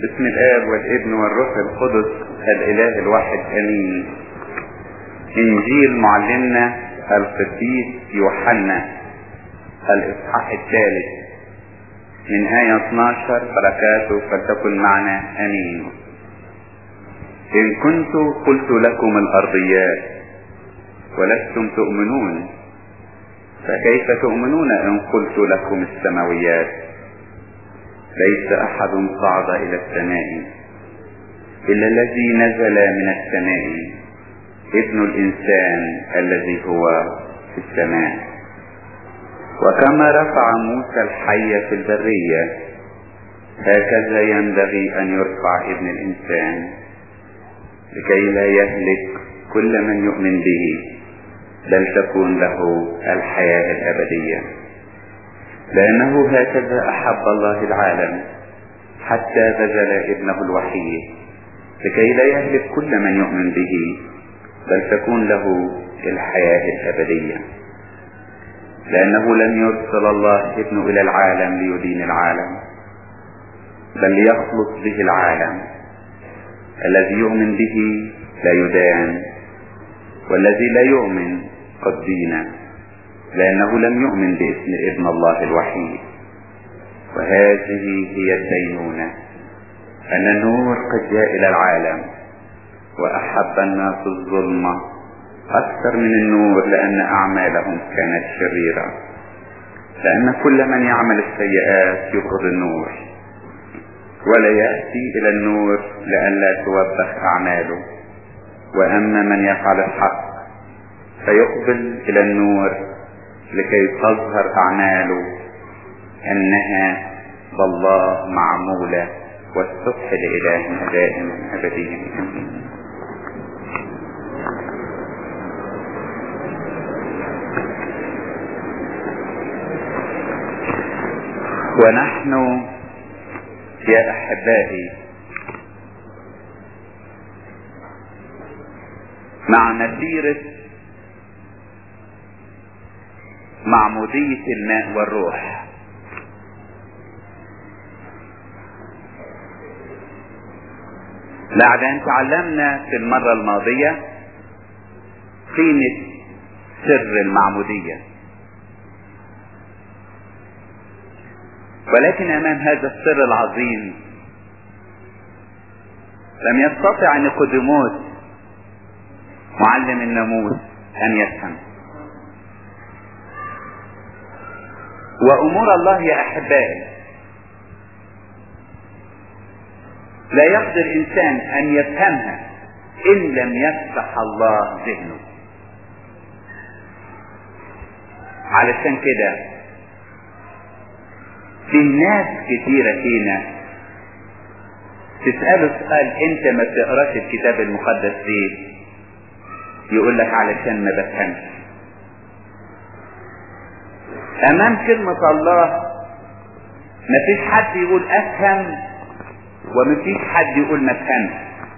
بسم الآب والابن والروح القدس الإله الواحد آمين إنجيل معلمنا القديس يوحنا الإصحاح الثالث من آية 12 بركاته فلتكن معنا آمين إن كنت قلت لكم الأرضيات ولستم تؤمنون فكيف تؤمنون إن قلت لكم السماويات ليس أحد صعد إلى السماء إلا الذي نزل من السماء ابن الإنسان الذي هو في السماء وكما رفع موسى الحي في البرية هكذا ينبغي أن يرفع ابن الإنسان لكي لا يهلك كل من يؤمن به بل تكون له الحياة الأبدية لأنه هكذا أحب الله العالم حتى بذل ابنه الوحيد لكي لا يهلك كل من يؤمن به بل تكون له الحياة الأبدية لأنه لم يرسل الله ابنه إلى العالم ليدين العالم بل ليخلص به العالم الذي يؤمن به لا يدان والذي لا يؤمن قد دين لأنه لم يؤمن باسم ابن الله الوحيد وهذه هي الدينونة أن النور قد جاء إلى العالم وأحب الناس الظلمة أكثر من النور لأن أعمالهم كانت شريرة لأن كل من يعمل السيئات يبغض النور ولا يأتي إلى النور لئلا توبخ أعماله وأما من يفعل الحق فيقبل إلى النور لكي تظهر أعماله أنها بالله معمولة والصبح لإله دائم أبديا آمين ونحن يا أحبائي مع مسيرة معمودية الماء والروح بعد ان تعلمنا في المرة الماضية قيمة سر المعمودية ولكن امام هذا السر العظيم لم يستطع نيقوديموس معلم الناموس ان يفهم وامور الله يا احبائي لا يقدر انسان ان يفهمها ان لم يفتح الله ذهنه علشان كده في ناس كتيرة فينا تسأله سؤال انت ما بتقراش الكتاب المقدس ليه يقول لك علشان ما بفهمش امام كلمة الله مفيش حد يقول افهم ومفيش حد يقول ما افهمش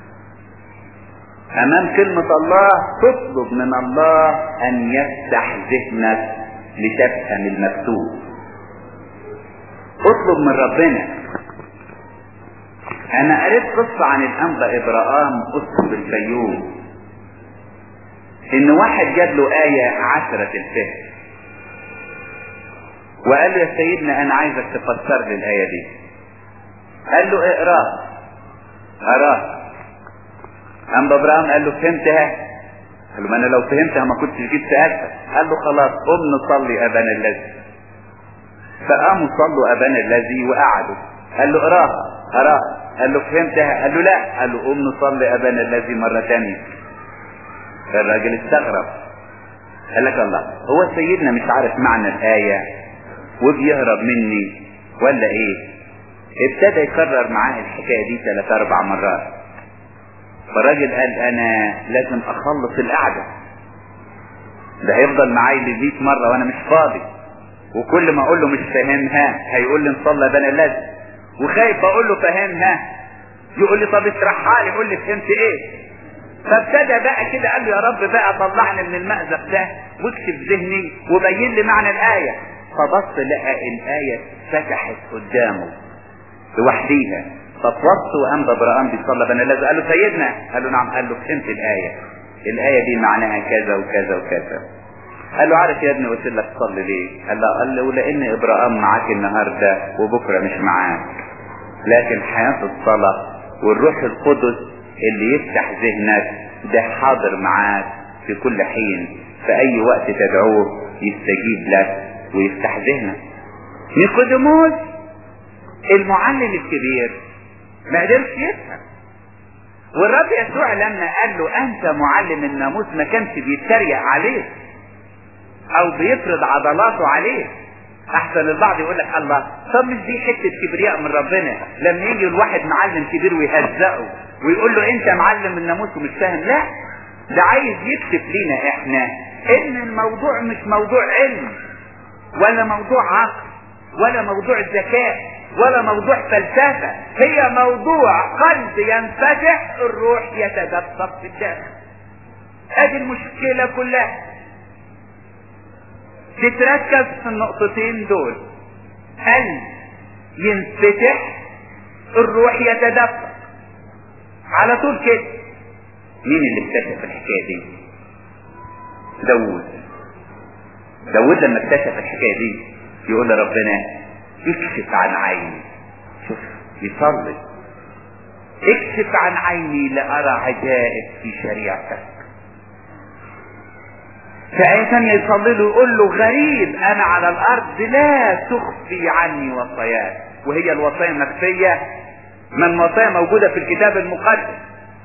امام كلمة الله تطلب من الله ان يفتح ذهنك لتفهم المكتوب اطلب من ربنا انا قريت قصة عن الانبا ابراهام اسقف الفيوم ان واحد جاب له آية عشرة الفهم وقال له يا سيدنا انا عايزك تفسر لي الآية دي قال له اقراه قراه انبا ابراهام قال له فهمتها قال له ما انا لو فهمتها ما كنتش جيت سألتك قال له خلاص قم نصلي ابانا الذي فقاموا صلوا ابانا الذي وقعدوا قال له اقراها قراها قال له فهمتها قال له لا قال له قم نصلي ابانا الذي مرة تانية الراجل استغرب قال لك الله هو سيدنا مش عارف معنى الآية وبيهرب مني ولا ايه ابتدى يكرر معاه الحكاية دي ثلاث اربع مرات فالراجل قال انا لازم اخلص القعدة ده هيفضل معايا ل 100 مرة وانا مش فاضي وكل ما اقول له مش فاهمها هيقول لي نصلي بنا اللازم وخايف اقول له فاهمها يقول لي طب اشرحها لي قول لي فهمت ايه فابتدى بقى كده قال له يا رب بقى طلعني من المأزق ده واكتب ذهني وبين لي معنى الآية فبص لقى الآية فتحت قدامه لوحديها ففوضت وقام ابراهام بيصلى بين الذي قال له سيدنا قال له نعم قال له فهمت الايه الايه دي معناها كذا وكذا وكذا قال له عارف يا ابني قلت لك تصلي ليه قال له قال له لان ابراهام معاك النهارده وبكره مش معاك لكن حياه الصلاه والروح القدس اللي يفتح ذهنك ده حاضر معاك في كل حين في اي وقت تدعوه يستجيب لك ويفتح ذهنك نيقوديموس المعلم الكبير ما قدرش يفهم والرب يسوع لما قال له انت معلم الناموس ما كانش بيتريق عليه او بيفرض عضلاته عليه احسن البعض يقول لك الله طب مش دي حته كبرياء من ربنا لما يجي الواحد معلم كبير ويهزقه ويقول له انت معلم الناموس ومش فاهم لا ده عايز يكتب لينا احنا ان الموضوع مش موضوع علم ولا موضوع عقل ولا موضوع ذكاء ولا موضوع فلسفة هي موضوع قلب ينفتح الروح يتدفق في الداخل ادي المشكلة كلها تتركز في النقطتين دول قلب ينفتح الروح يتدفق على طول كده مين اللي اكتشف الحكاية دي داود داود لما اكتشف الحكاية دي يقول لربنا اكشف عن عيني شوف يصلي اكشف عن عيني لأرى عجائب في شريعتك في آية ثانية يصلي له يقول له غريب أنا على الأرض لا تخفي عني وصاياك وهي الوصايا مخفية من وصايا موجودة في الكتاب المقدس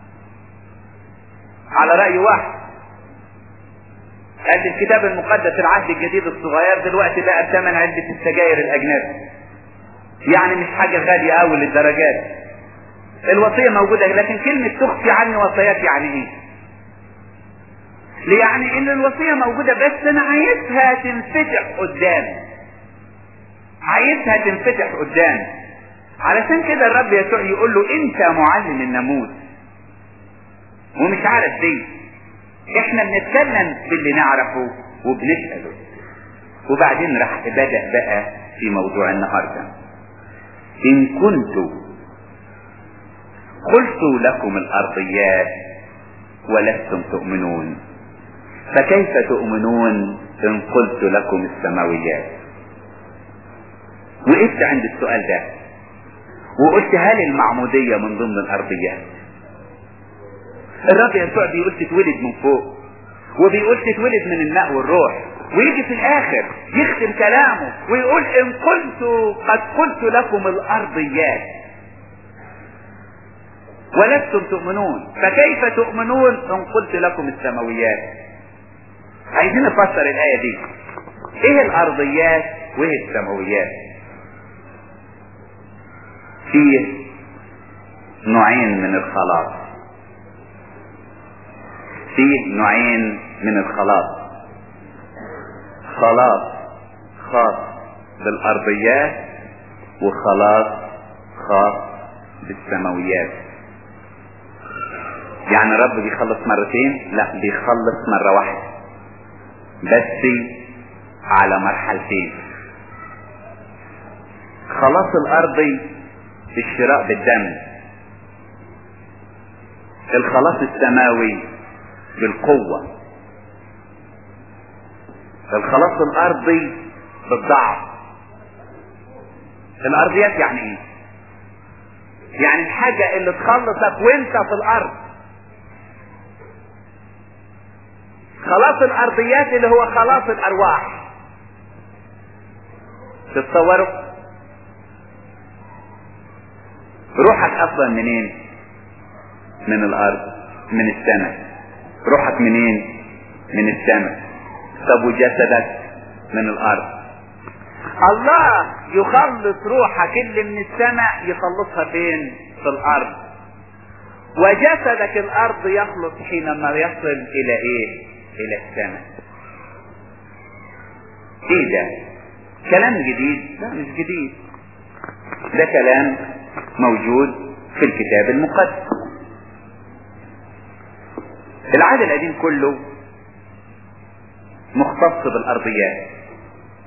على رأي واحد قال الكتاب المقدس العهد الجديد الصغير دلوقتي بقى بثمن علبة السجاير الأجنبي يعني مش حاجة غالية أوي للدرجات الوصية موجودة لكن كلمة تخفي عني وصاياك يعني ايه؟ يعني ان الوصية موجودة بس انا عايزها تنفتح قدامي عايزها تنفتح قدامي علشان كده الرب يسوع يقول له انت معلم الناموس ومش عارف ليه احنا بنتكلم باللي نعرفه وبنسأله وبعدين راح بدأ بقى في موضوع النهاردة ان كنت قلت لكم الارضيات ولستم تؤمنون فكيف تؤمنون ان قلت لكم السماويات وقفت عند السؤال ده وقلت هل المعمودية من ضمن الارضيات الرب يسوع بيقول تتولد من فوق وبيقول تتولد من الماء والروح ويجي في الاخر يختم كلامه ويقول ان قلت قد قلت لكم الارضيات ولستم تؤمنون فكيف تؤمنون ان قلت لكم السماويات عايزين نفسر الايه دي ايه الارضيات وايه السماويات في نوعين من الخلاص في نوعين من الخلاص خلاص خاص بالارضيات وخلاص خاص بالسماويات يعني الرب بيخلص مرتين لا بيخلص مرة واحدة بس على مرحلتين خلاص الارضي الشراء بالدم الخلاص السماوي بالقوة الخلاص الارضي بالضعف الارضيات يعني ايه يعني الحاجة اللي تخلصك وانت في الارض خلاص الارضيات اللي هو خلاص الارواح تتصوروا روحك اصلا منين من الارض من السماء روحك منين من السماء طب وجسدك من الارض الله يخلص روحك اللي من السماء يخلصها فين في الارض وجسدك الارض يخلص حينما يصل الى ايه الى السماء ايه ده كلام جديد لا مش جديد ده كلام موجود في الكتاب المقدس العهد القديم كله مختص بالارضيات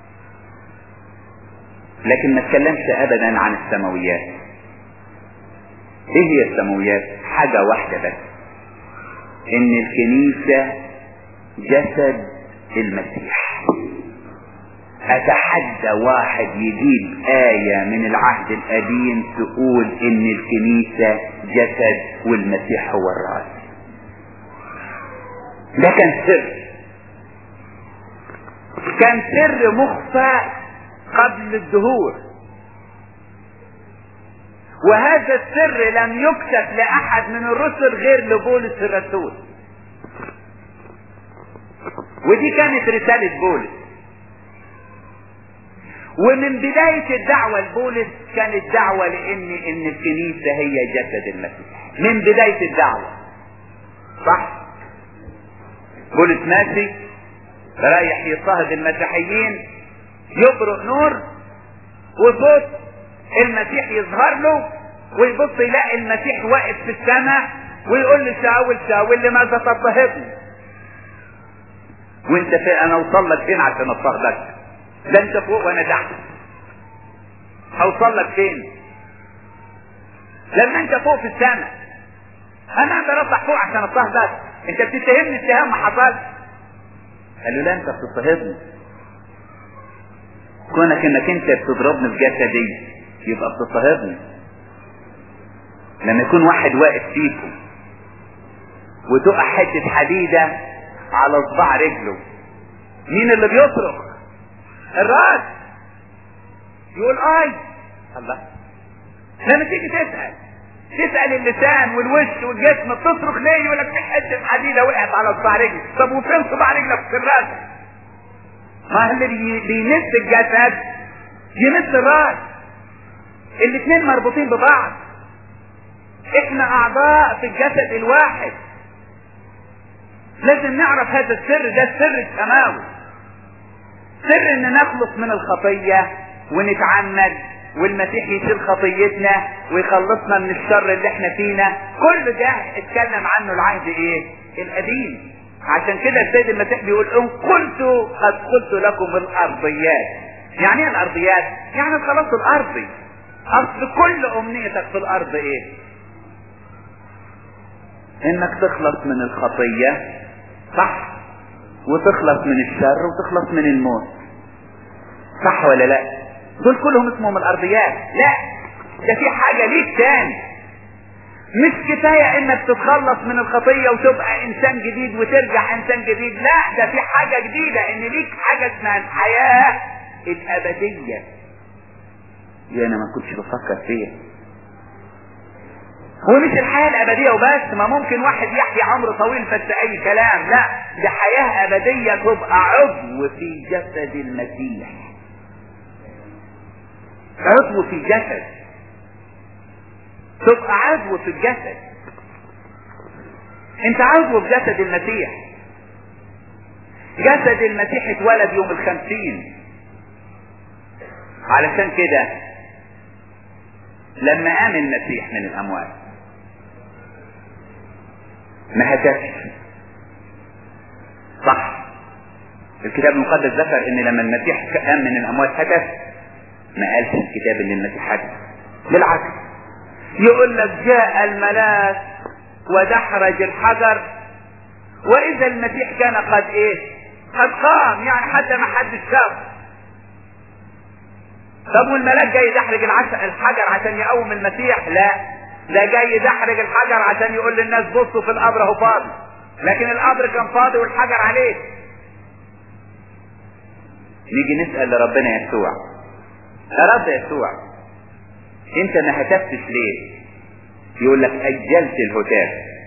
لكن ما اتكلمش ابدا عن السماويات ايه هي السماويات حاجة واحدة بس ان الكنيسة جسد المسيح اتحدى واحد يجيب آية من العهد القديم تقول ان الكنيسة جسد والمسيح هو الرأس ده كان سر كان سر مخفى قبل الدهور وهذا السر لم يكتب لأحد من الرسل غير لبولس الرسول ودي كانت رسالة بولس ومن بداية الدعوة لبولس كانت دعوة لان ان الكنيسة هي جسد المسيح من بداية الدعوة صح بولس ماشي رايح يضطهد المسيحيين يبرق نور وصوت المسيح يظهر له ويبص يلاقي المسيح واقف في السماء ويقول لشاول شاول لماذا تضطهدني وانت في انا اوصل لك فين عشان اضطهدك ده انت فوق وانا تحت هوصل لك فين لما انت فوق في السماء انا اقدر اطلع فوق عشان اضطهدك انت بتتهمني اتهام ما حصلش قال له لا انت بتضطهدني كونك انك انت بتضربني في جسدي يبقى بتضطهدني لما يكون واحد واقف فيكم وتقع حتة حديدة على صباع رجله مين اللي بيصرخ الراس يقول اي الله لما تيجي تسأل تسأل اللسان والوش والجسم بتصرخ ليه يقول لك في حتة حديدة وقعت على صباع رجلي طب وفين صباع رجلك في الراس ما اللي بيمس الجسد يمس الراس الاثنين مربوطين ببعض احنا اعضاء في الجسد الواحد لازم نعرف هذا السر ده السر السماوي سر ان نخلص من الخطية ونتعمد والمسيح يشيل خطيتنا ويخلصنا من الشر اللي احنا فينا كل ده اتكلم عنه العهد ايه القديم عشان كده السيد المسيح بيقول ان قلت قد قلت لكم الارضيات يعني ايه الارضيات يعني الخلاص الارضي اصل كل امنيتك في الارض ايه انك تخلص من الخطية صح وتخلص من الشر وتخلص من الموت صح ولا لا دول كلهم اسمهم الارضيات لا ده في حاجة ليك تاني مش كفاية انك تتخلص من الخطية وتبقى انسان جديد وترجع انسان جديد لا ده في حاجة جديدة ان ليك حاجة اسمها الحياة الابدية دي انا ما كنتش بفكر فيها ومش الحياة الابدية وبس ما ممكن واحد يحيي عمر طويل بس اي كلام لا ده حياة ابدية تبقى عضو في جسد المسيح عضو في جسد تبقى عضو في الجسد انت عضو في جسد المسيح جسد المسيح اتولد يوم الخمسين علشان كده لما قام المسيح من الاموات ما هتفش صح الكتاب المقدس ذكر ان لما المسيح قام من الاموات هتف ما قالش الكتاب ان المسيح هتف بالعكس يقول لك جاء الملاك ودحرج الحجر واذا المسيح كان قد ايه قد قام يعني حتى ما حدش شاف طب والملاك جاي يدحرج الحجر عشان يقوم المسيح لا ده جاي يدحرج الحجر عشان يقول للناس بصوا في القبر اهو فاضي لكن القبر كان فاضي والحجر عليه نيجي نسأل لربنا يسوع يا رب يسوع انت ما هتفتش ليه يقول لك اجلت الهتاف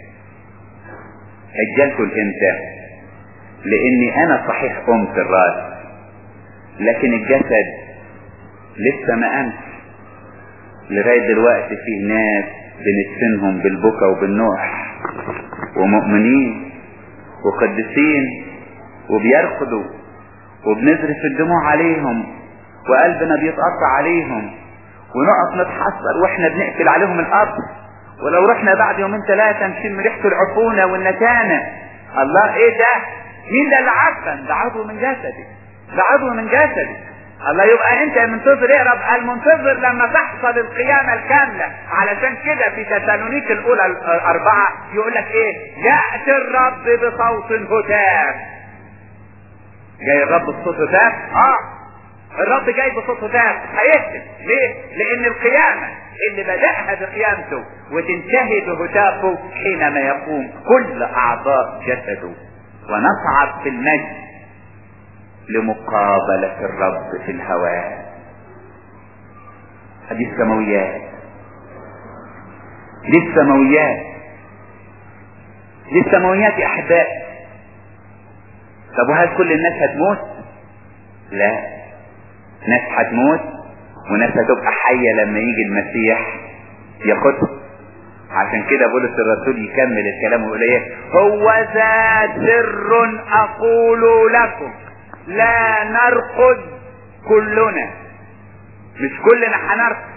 اجلته لامتى لاني انا صحيح قمت الراس لكن الجسد لسه ما قامش لغاية دلوقتي في ناس بندفنهم بالبكا وبالنوح ومؤمنين وقدسين وبيرقدوا وبنزرف الدموع عليهم وقلبنا بيتقطع عليهم ونقف نتحسر واحنا بنقفل عليهم الارض ولو رحنا بعد يومين ثلاثة نشم ريحة العفونة والنتانة الله ايه ده مين ده اللي عفن ده عضو من جسدي ده عضو من جسدي الله يبقى انت منتظر ايه رب المنتظر لما تحصل القيامة الكاملة علشان كده في تسالونيك الاولى الاربعة يقول لك ايه يأتي الرب بصوت هتاف جاي الرب بصوت هتاف اه الرب جاي بصوت هتاف هيكتب ليه لان القيامة اللي بدأها بقيامته وتنتهي بهتافه حينما يقوم كل اعضاء جسده ونصعد في المجد لمقابلة الرب في الهواء هذه السماويات دي السماويات دي السماويات يا احباء طب وهل كل الناس هتموت لا ناس هتموت وناس هتبقى حية لما يجي المسيح ياخدها عشان كده بولس الرسول يكمل الكلام ويقول ايه هو ذا سر اقول لكم لا نرقد كلنا مش كلنا هنرقد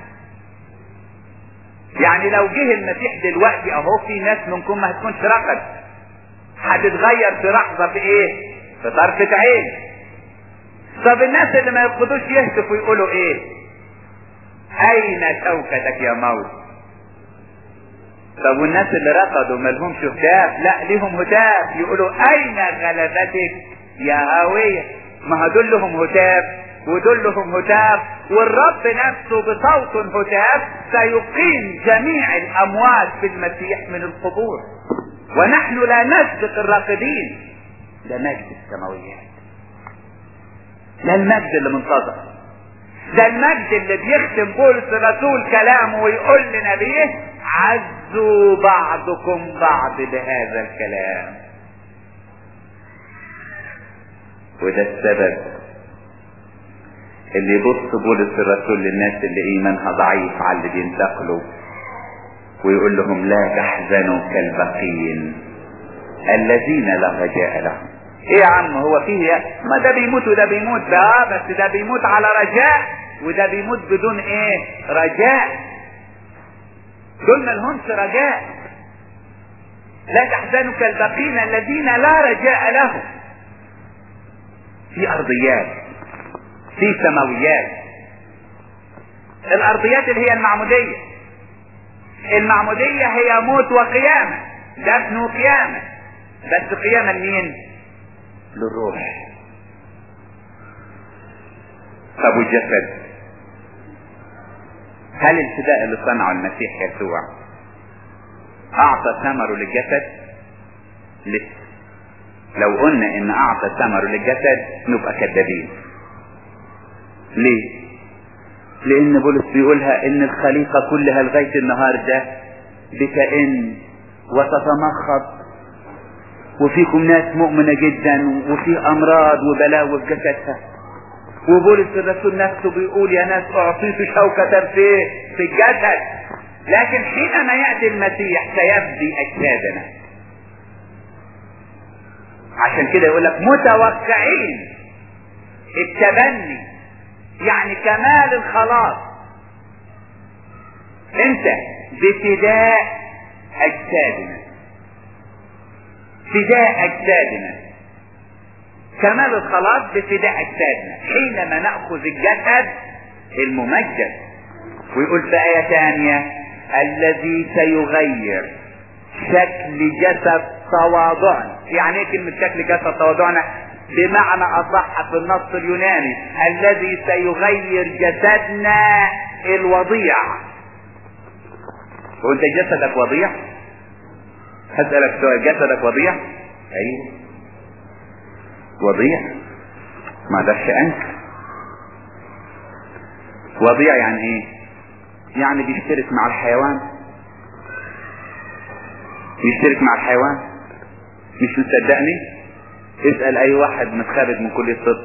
يعني لو جه المسيح دلوقتي اهو في ناس منكم ما هتكونش رقد هتتغير في لحظه في ايه في طرفة عين طب الناس اللي ما يرقدوش يهتفوا يقولوا ايه اين شوكتك يا موت طب والناس اللي رقدوا ما لهمش هتاف لا ليهم هتاف يقولوا اين غلبتك يا هاوية ما هدول لهم هتاف ودول لهم هتاف والرب نفسه بصوت هتاف سيقيم جميع الاموات في المسيح من القبور ونحن لا نسبق الراقدين ده مجد السماويات ده المجد اللي منتظر ده المجد اللي بيختم بولس الرسول كلامه ويقول لنبيه عزوا بعضكم بعض بهذا الكلام وده السبب اللي يبص بولس الرسول للناس اللي ايمانها ضعيف على اللي بينتقلوا ويقول لهم لا تحزنوا كالبقين الذين لا رجاء لهم ايه يا عم هو فيه ما ده بيموت وده بيموت ده بس ده بيموت على رجاء وده بيموت بدون ايه رجاء دول ما لهمش رجاء لا تحزنوا كالبقين الذين لا رجاء لهم في ارضيات في سماويات الارضيات اللي هي المعمودية المعمودية هي موت وقيامة دفن وقيامة بس قيامة لمين للروح طب والجسد هل الفداء اللي صنعه المسيح يسوع اعطى ثمره للجسد لسه لو قلنا ان اعطى ثمره للجسد نبقى كذابين ليه لان بولس بيقولها ان الخليقة كلها لغاية النهار ده بتئن وتتمخض وفيكم ناس مؤمنة جدا وفي امراض وبلاوي في جسدها وبولس الرسول نفسه بيقول يا ناس اعطيت شوكة في في الجسد لكن حينما يأتي المسيح سيفدي اجسادنا عشان كده يقول لك متوقعين التبني يعني كمال الخلاص انت بفداء اجسادنا فداء اجسادنا كمال الخلاص بفداء اجسادنا حينما ناخذ الجسد الممجد ويقول في ايه ثانيه الذي سيغير شكل جسد تواضعنا يعني ايه كلمه شكل جسد تواضعنا بمعنى اصح في النص اليوناني الذي سيغير جسدنا الوضيع وانت جسدك وضيع هسألك سؤال جسدك وضيع ايوه وضيع ما ده انت وضيع يعني ايه يعني بيشترك مع الحيوان يشترك مع الحيوان مش مصدقني اسأل اي واحد متخرج من كلية الطب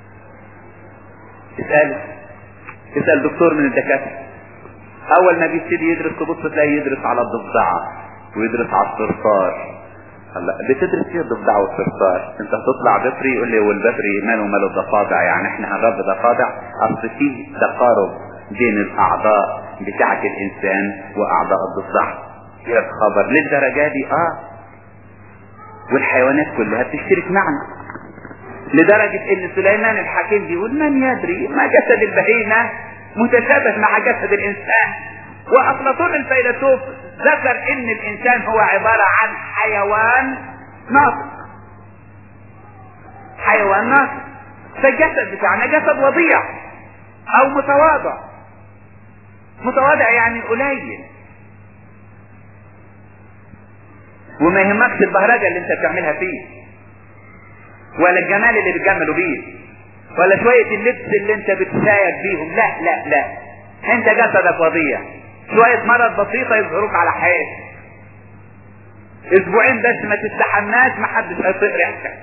اسأله اسأل دكتور من الدكاترة اول ما بيبتدي يدرس تبص تلاقيه يدرس على الضفدعة ويدرس على الصرصار هلا بتدرس ايه الضفدع والصرصار انت هتطلع بفري يقول لي والبفري ماله ماله الضفادع يعني احنا هنربي ضفادع اصل في تقارب بين الاعضاء بتاعة الانسان واعضاء الضفدع يا خبر للدرجة دي اه والحيوانات كلها بتشترك معنا لدرجة ان سليمان الحكيم بيقول من يدري ما جسد البهيمة متشابه مع جسد الانسان وافلاطون الفيلسوف ذكر ان الانسان هو عبارة عن حيوان ناطق حيوان ناطق فالجسد بتاعنا جسد وضيع او متواضع متواضع يعني قليل وما يهمكش البهرجه اللي انت بتعملها فيه ولا الجمال اللي بتجمله بيه ولا شوية اللبس اللي انت بتسايد بيهم لا لا لا انت جسدك وضيع شوية مرض بسيطة يظهروك على حياتك اسبوعين بس ما تستحماش ما حدش هيطيق ريحتك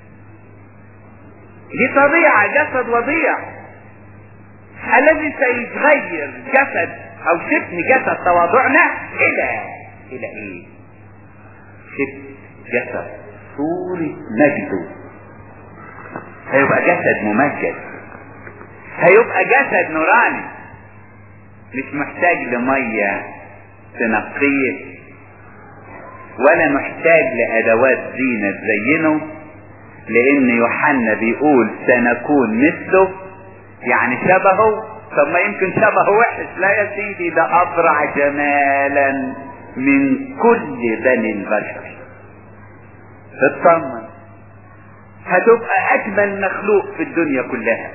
دي طبيعة جسد وضيع الذي سيتغير جسد او شكل جسد تواضعنا الى الى ايه شكل جسد صورة مجده هيبقى جسد ممجد هيبقى جسد نوراني مش محتاج لمية تنقيه ولا محتاج لادوات زينة تزينه لان يوحنا بيقول سنكون مثله يعني شبهه طب ما يمكن شبهه وحش لا يا سيدي ده ابرع جمالا من كل بني البشر اطمن هتبقى اجمل مخلوق في الدنيا كلها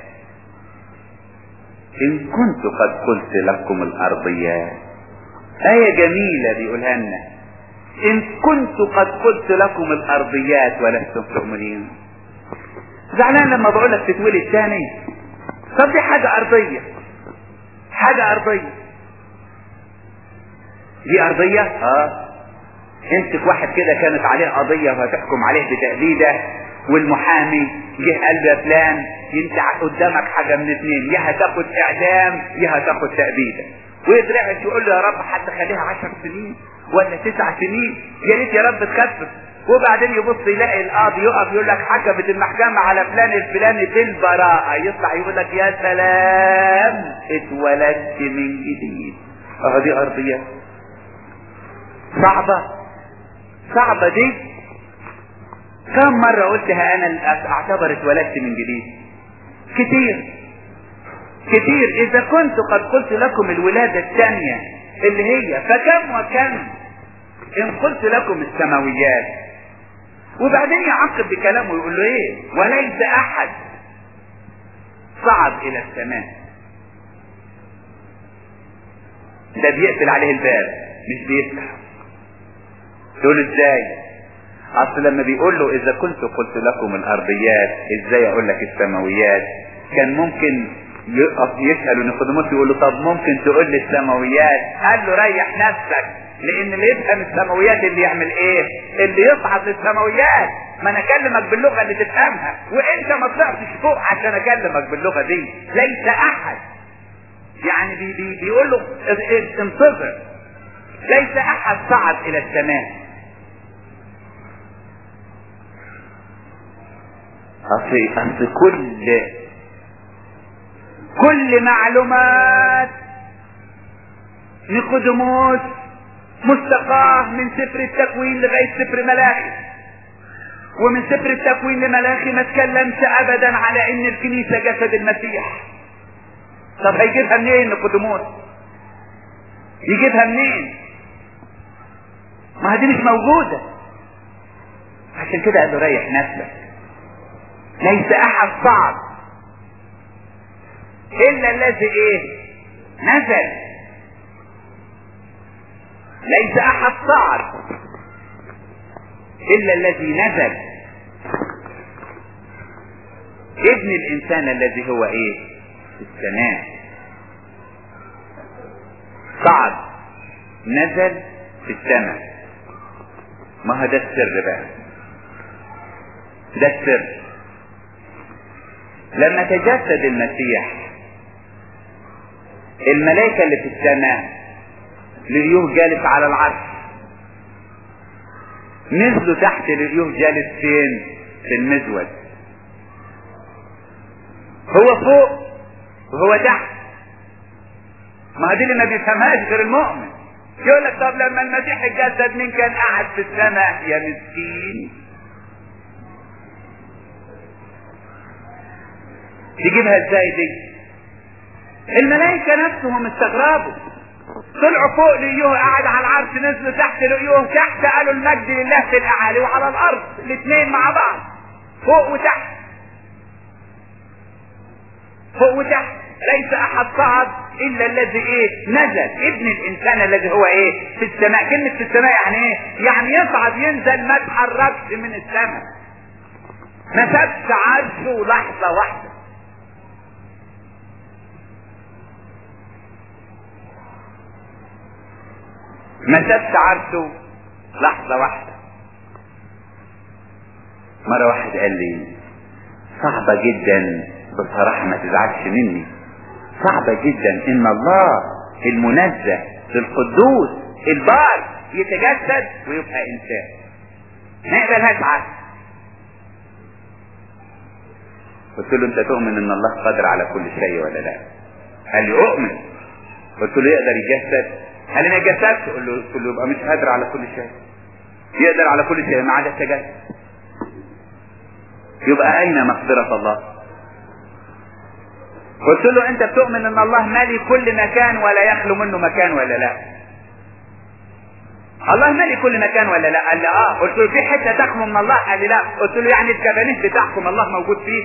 ان كنت قد قلت لكم الارضيات ايه جميلة بيقولها لنا ان كنت قد قلت لكم الارضيات ولستم تؤمنين زعلان لما بقول لك تتولد تاني طب دي حاجة ارضية حاجة ارضية دي ارضية اه امسك واحد كده كانت عليه قضية وهتحكم عليه بتأبيدة والمحامي جه قال له يا فلان انت قدامك حاجة من اتنين يا هتاخد اعدام يا هتاخد تأبيدة ويترعش يقول له يا رب حتى خليها عشر سنين ولا تسع سنين يا ريت يا رب تخفف وبعدين يبص يلاقي القاضي يقف يقول لك حكمت المحكمة على فلان الفلاني بالبراءة يطلع يقول لك يا سلام اتولدت من جديد اه دي ارضية صعبة صعبة دي كم مرة قلتها انا اعتبر اتولدت من جديد كتير كتير اذا كنت قد قلت لكم الولادة الثانية اللي هي فكم وكم ان قلت لكم السماويات وبعدين يعقب بكلامه يقول له ايه وليس احد صعد الى السماء ده بيقفل عليه الباب مش بيفتح تقول ازاي اصل لما بيقول له اذا كنت قلت لكم الارضيات ازاي اقول لك السماويات كان ممكن يقف يسأل نيقوديموس يقول له طب ممكن تقول لي السماويات قال له ريح نفسك لان اللي يفهم السماويات اللي يعمل ايه اللي يصعد للسماويات ما انا اكلمك باللغة اللي تفهمها وانت ما طلعتش فوق عشان اكلمك باللغة دي ليس احد يعني بي بي بيقول له انتظر ليس احد صعد الى السماء اصل اصل كل كل معلومات نيقوديموس مستقاه من سفر التكوين لغاية سفر ملاخي ومن سفر التكوين لملاخي ما تكلمش ابدا على ان الكنيسة جسد المسيح طب هيجيبها منين نيقوديموس يجيبها منين ما دي مش موجودة عشان كده قال له ريح نفسك ليس احد صعب الا الذي ايه نزل ليس احد صعد الا الذي نزل ابن الانسان الذي هو ايه في السماء صعد نزل في السماء ما هو ده السر بقى ده السر لما تجسد المسيح الملائكة اللي في السماء لقيوه جالس على العرش نزلوا تحت لقيوه جالس فين في المزود هو فوق وهو تحت ما دي اللي ما بيفهمهاش غير المؤمن يقول لك طب لما المسيح اتجسد مين كان قاعد في السماء يا مسكين تجيبها ازاي دي الملائكة نفسهم استغربوا طلعوا فوق لقيوه قاعد على العرش نزلوا تحت لقيوه تحت قالوا المجد لله في الاعالي وعلى الارض الاثنين مع بعض فوق وتحت فوق وتحت ليس احد صعد الا الذي ايه نزل ابن الانسان الذي هو ايه في السماء كلمة في السماء يعني ايه يعني يصعد ينزل ما اتحركش من السماء ما سابش عرشه لحظة واحدة ما سابش عرشه لحظة واحدة مرة واحد قال لي صعبة جدا بصراحة ما تزعلش مني صعبة جدا ان الله المنزه القدوس البار يتجسد ويبقى انسان ما يقبلهاش عقل قلت له انت تؤمن ان الله قادر على كل شيء ولا لا قال لي اؤمن قلت له يقدر يجسد قال لي ما يجسدش قلت له قلت له يبقى مش قادر على كل شيء يقدر على كل شيء ما عدا التجسد يبقى اين مقدرة الله قلت له انت بتؤمن ان الله مالي كل مكان ولا يخلو منه مكان ولا لا الله مالي كل مكان ولا لا قال لي اه قلت له في حته تخلو من الله قال لي لا قلت له يعني الكبانيه بتاعكم الله موجود فيه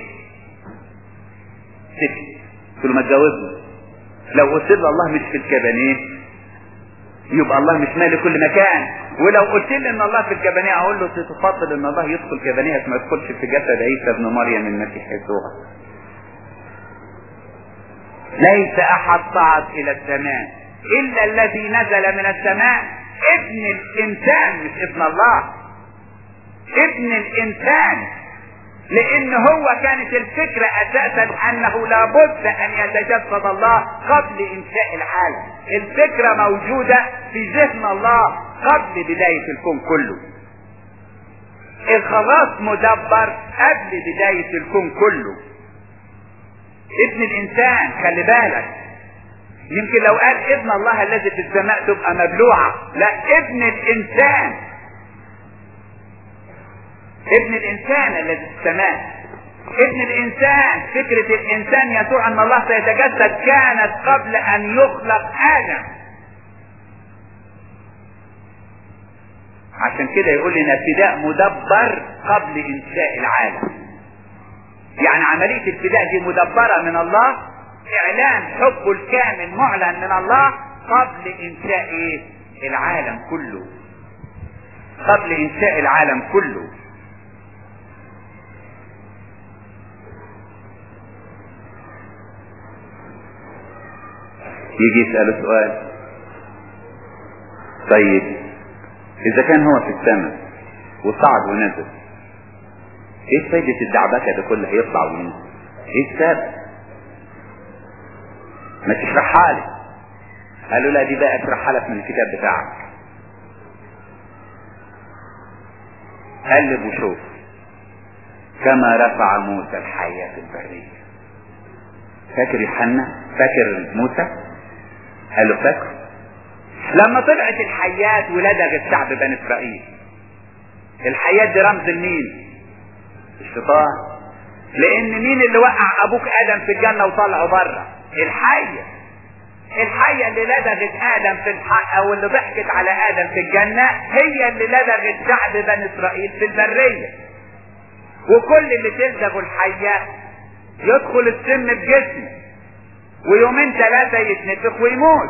سكت قلت له ما تجاوبني لو قلت له الله مش في الكبانيه يبقى الله مش مالي كل مكان ولو قلت لي ان الله في الكبانيه اقول له تفضل ان الله يدخل كبانيه ما يدخلش في جسد عيسى ابن مريم المسيح يسوع ليس احد صعد الى السماء الا الذي نزل من السماء ابن الانسان مش ابن الله ابن الانسان لان هو كانت الفكرة اساسا انه لابد ان يتجسد الله قبل انشاء العالم الفكرة موجودة في ذهن الله قبل بداية الكون كله الخلاص مدبر قبل بداية الكون كله ابن الانسان خلي بالك يمكن لو قال ابن الله الذي في السماء تبقى مبلوعة لا ابن الانسان ابن الانسان الذي في السماء ابن الانسان فكرة الانسان يسوع ان الله سيتجسد كانت قبل ان يخلق ادم عشان كده يقول لنا فداء مدبر قبل انشاء العالم يعني عملية الفداء دي مدبرة من الله اعلان حبه الكامل معلن من الله قبل انشاء ايه العالم كله قبل انشاء العالم كله يجي يسأله سؤال طيب اذا كان هو في السماء وصعد ونزل ايه فايدة الدعبكة ده كله هيطلع وينزل ايه السبب ما تشرحها لي قالوا لا دي بقى اشرحها لك من الكتاب بتاعك قلب وشوف كما رفع موسى الحياة في البرية فاكر يوحنا فاكر موسى قال له فاكر لما طلعت الحيات ولدغت شعب بني اسرائيل الحيات دي رمز لمين الشيطان لان مين اللي وقع ابوك ادم في الجنه وطلعه بره الحيه الحية اللي لدغت آدم في الحق أو اللي ضحكت على آدم في الجنة هي اللي لدغت شعب بني إسرائيل في البرية وكل اللي تلدغه الحية يدخل السم بجسمه ويومين ثلاثة يتنفخ ويموت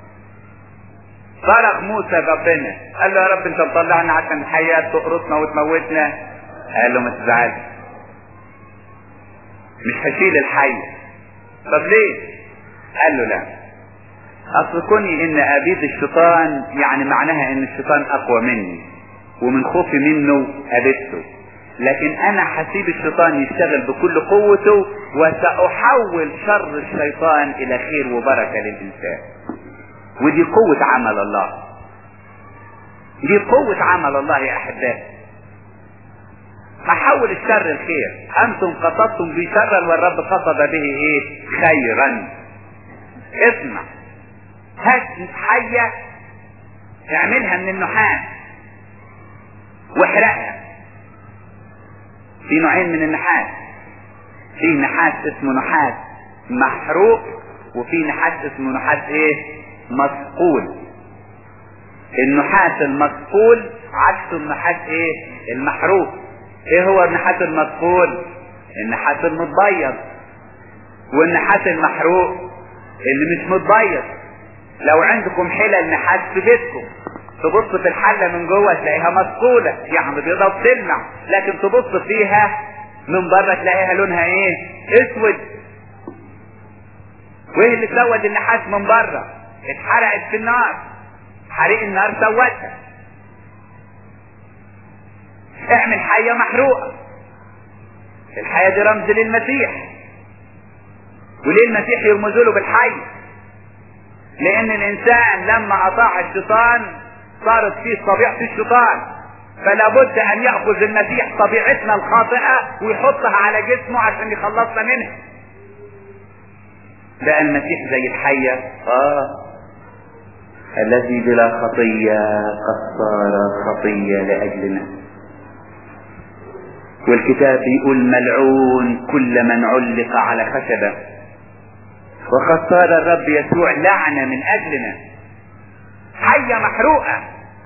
صرخ موسى ربنا قال له يا رب انت مطلعنا عشان الحياة تقرصنا وتموتنا قال له ما تزعلش مش هشيل الحية طب ليه قال له لا اصل كوني ان ابيد الشيطان يعني معناها ان الشيطان اقوى مني ومن خوفي منه ابدته لكن انا هسيب الشيطان يشتغل بكل قوته وساحول شر الشيطان الى خير وبركة للانسان ودي قوة عمل الله دي قوة عمل الله يا احبائي احول الشر الخير انتم قصدتم بي شرا والرب قصد به ايه خيرا اسمع هات حية اعملها من النحاس واحرقها في نوعين من النحاس في نحاس اسمه نحاس محروق وفي نحاس اسمه نحاس ايه مثقول النحاس المثقول عكس النحاس ايه المحروق ايه هو النحاس المثقول النحاس المتبيض والنحاس المحروق اللي مش متبيض لو عندكم حلل نحاس في بيتكم تبص في الحلة من جوه تلاقيها مثقولة يعني بيضة بتلمع لكن تبص فيها من بره تلاقيها لونها ايه اسود وايه اللي سود النحاس من بره اتحرقت في النار حريق النار سودها اعمل حية محروقة الحياة دي رمز للمسيح وليه المسيح يرمزوا له بالحي لان الانسان لما اطاع الشيطان صارت فيه طبيعة الشيطان فلا بد ان يأخذ المسيح طبيعتنا الخاطئة ويحطها على جسمه عشان يخلصنا منها بقى المسيح زي الحية اه الذي بلا خطية قد صار خطية لأجلنا والكتاب يقول ملعون كل من علق على خشبة وقد صار الرب يسوع لعنة من أجلنا حية محروقة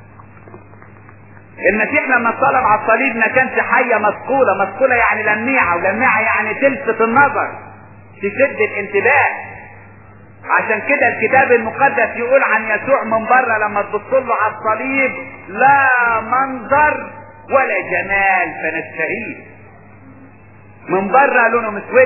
المسيح لما اتصلب على الصليب ما كانش حية مثقولة مثقولة يعني لميعة ولميعة يعني تلفت النظر تشد الانتباه عشان كده الكتاب المقدس يقول عن يسوع من بره لما تبص له على الصليب لا منظر ولا جمال فنستهيه من بره لونه مسود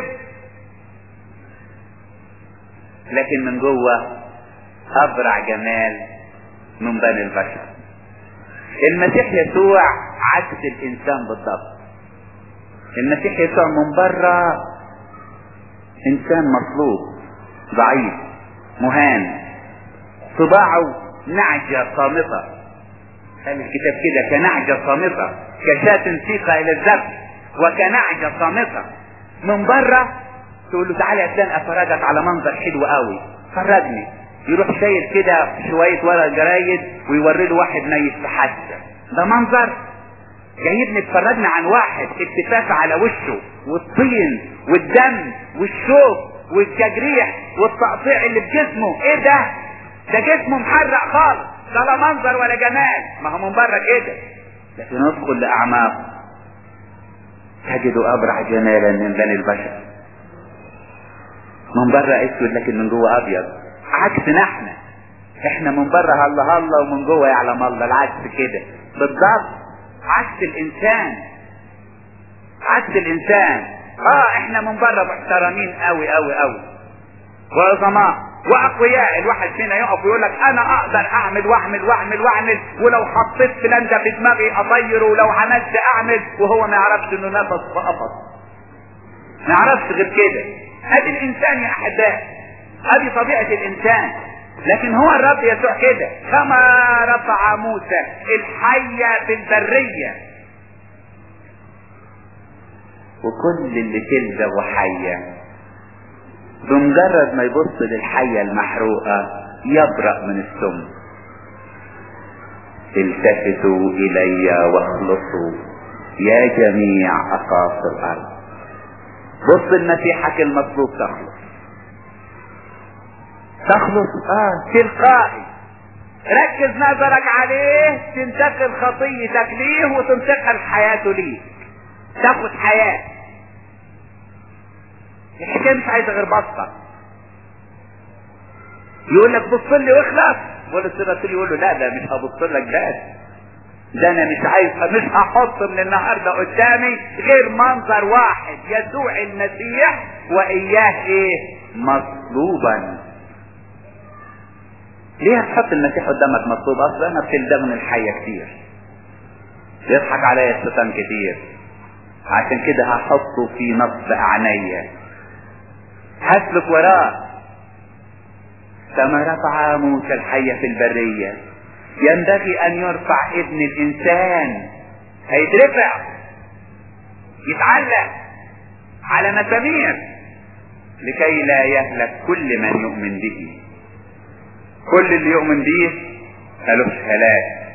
لكن من جوه ابرع جمال من بني البشر المسيح يسوع عكس الانسان بالضبط المسيح يسوع من بره انسان مطلوب ضعيف مهان طباعه نعجة صامتة قال الكتاب كده كنعجة صامتة كشاة سيقة الى الذبح وكنعجة صامتة من بره تقول له تعالى يا فلان افرجك على منظر حلو قوي فرجني يروح شايل كده شوية ورق جرايد ويوري له واحد ميت في حادثة ده منظر جايبني تفرجنا عن واحد التفاف على وشه والطين والدم والشوك والتجريح والتقطيع اللي في جسمه ايه ده ده جسمه محرق خالص ده لا منظر ولا جمال ما هو من بره كده لكن ادخل لاعماق تجد ابرع جمالا من بني البشر من بره اسود لكن من جوه ابيض عكسنا احنا احنا من بره هلا هلا ومن جوه يعلم الله العكس كده بالضبط عكس الانسان عكس الانسان اه احنا من بره محترمين قوي قوي قوي وعظماء واقوياء الواحد فينا يقف ويقول لك انا اقدر اعمل واعمل واعمل واعمل ولو حطيت فلان ده في دماغي اطيره ولو عملت اعمل وهو ما يعرفش انه نفس في قفص ما يعرفش غير كده ادي الانسان يا احبائي ادي طبيعه الانسان لكن هو الرب يسوع كده كما رفع موسى الحية في البرية وكل اللي تلزق حية بمجرد ما يبص للحية المحروقة يبرأ من السم التفتوا الي واخلصوا يا جميع اقاصي الارض بص لمسيحك المطلوب تخلص تخلص اه تلقائي ركز نظرك عليه تنتقل خطيتك ليه وتنتقل حياته ليه تاخد حياة الحكاية مش عايزة غير بسطة يقول لك بص لي واخلص ولا الرسول يقول له لا ده مش هبص لك بس ده انا مش عايز مش هحط من النهارده قدامي غير منظر واحد يسوع المسيح واياه ايه مطلوبا ليه هتحط المسيح قدامك مطلوب اصلا انا بتلدغني الحية كتير يضحك عليا الشيطان كتير عشان كده هحطه في نصب عينيا هسلك وراه كما رفع موسى الحية في البرية ينبغي ان يرفع ابن الانسان هيترفع يتعلق على مسامير لكي لا يهلك كل من يؤمن به كل اللي يؤمن بيه ملوش هلاك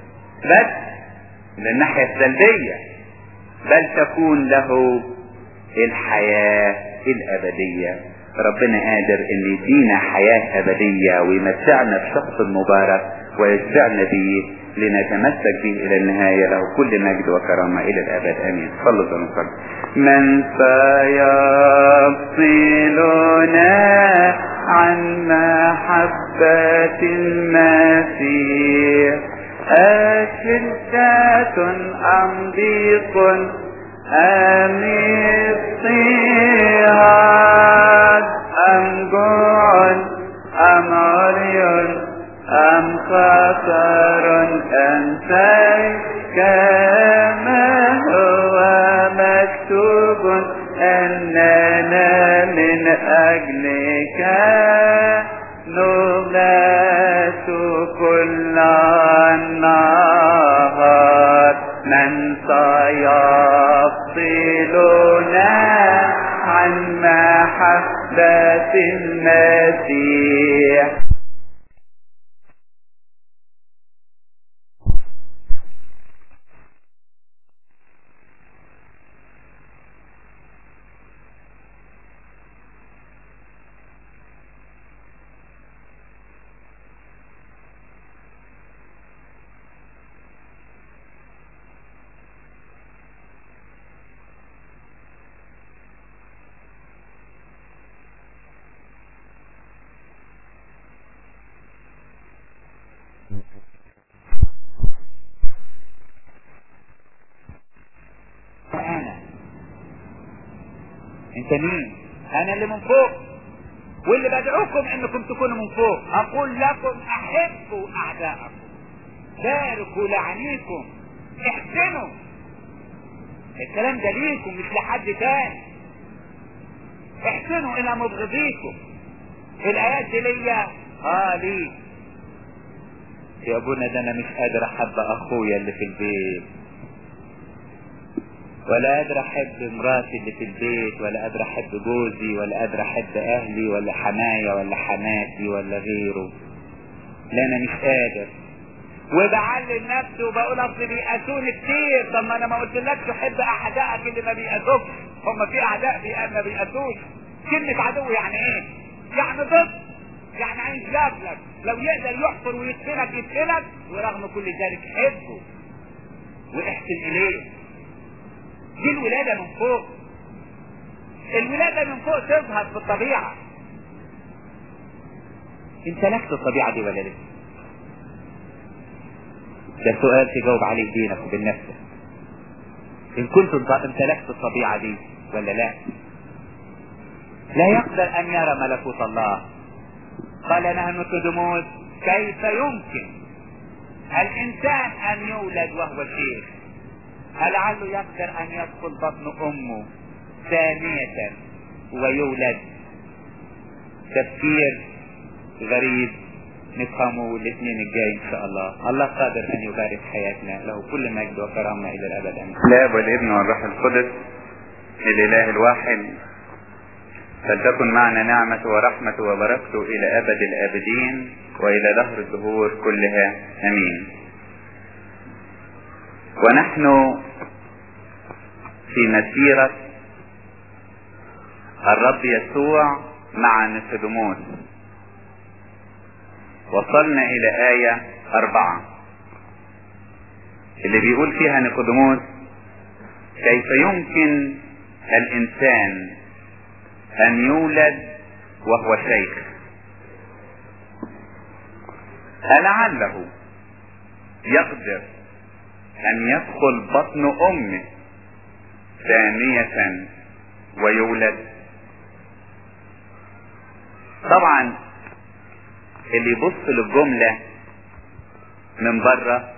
بس للناحية السلبية بل تكون له الحياة الابدية ربنا قادر ان يدينا حياة ابدية ويمتعنا بشخص المبارك ويشبعنا به لنتمسك به الى النهاية له كل مجد وكرامة الى الابد امين صلوا ونصلي من سيفصلنا عن محبة المسيح أشدة أم ضيق أم اضطهاد أم جوع أم عري أم خطر أم سيف كما هو مكتوب أننا من أجلك نبات كل النهار من سيفصلنا عن محبة المسيح انا انت مين انا اللي من فوق واللي بدعوكم انكم تكونوا من فوق اقول لكم احبوا اعداءكم باركوا لعنيكم احسنوا الكلام ده ليكم مش لحد تاني احسنوا الى مبغضيكم الايات دي ليا اه ليك يا ابونا ده انا مش قادر احب اخويا اللي في البيت ولا قادر احب مراتي اللي في البيت ولا قادر احب جوزي ولا قادر احب اهلي ولا حمايا ولا حماتي ولا غيره لا انا مش قادر وبعلم نفسي وبقول اصل بيأسوني كتير طب ما انا ما قلتلكش حب اعدائك اللي ما بيأسوكش هم في اعداء بي- ما بيأسوش كلمة عدو يعني ايه؟ يعني ضد يعني عايز يقابلك لو يقدر يحفر ويدفنك يدفنك ورغم كل ذلك حبه واحسن اليه دي الولادة من فوق الولادة من فوق تظهر في الطبيعة امتلكت الطبيعة دي ولا لسه ده سؤال تجاوب عليه بينك وبين نفسك ان كنت انت- امتلكت الطبيعة دي ولا لا لا يقدر ان يرى ملكوت الله قال نحن نقدمون كيف يمكن الانسان ان يولد وهو شيخ لعله يقدر ان يدخل بطن امه ثانية ويولد تفكير غريب نفهمه الاثنين الجاي ان شاء الله الله قادر ان يبارك حياتنا له كل مجد وكرامة الى الابد امين الاب والابن والروح القدس الاله الواحد فلتكن معنا نعمة ورحمة وبركته إلى أبد الآبدين وإلى دهر الدهور كلها أمين ونحن في مسيرة الرب يسوع مع نيقوديموس وصلنا إلى آية أربعة اللي بيقول فيها نيقوديموس كيف يمكن الإنسان أن يولد وهو شيخ ألعله يقدر أن يدخل بطن أمه ثانية ويولد طبعا اللي يبص للجملة من بره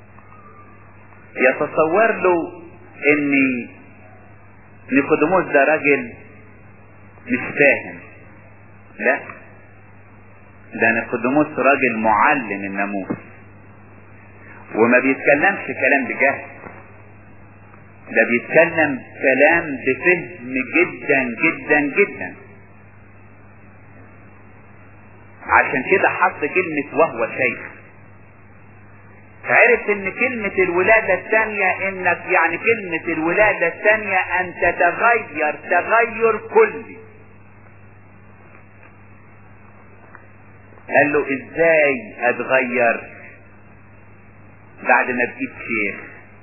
يتصور له ان نيقوديموس ده راجل مش فاهم لا ده نيقوديموس راجل معلم الناموس وما بيتكلمش كلام بجهل ده بيتكلم كلام بفهم جدا جدا جدا عشان كده حط كلمة وهو شيخ عرف ان كلمة الولادة الثانية انك يعني كلمة الولادة الثانية ان تتغير تغير كلي قال له ازاي اتغير بعد ما بقيت شيخ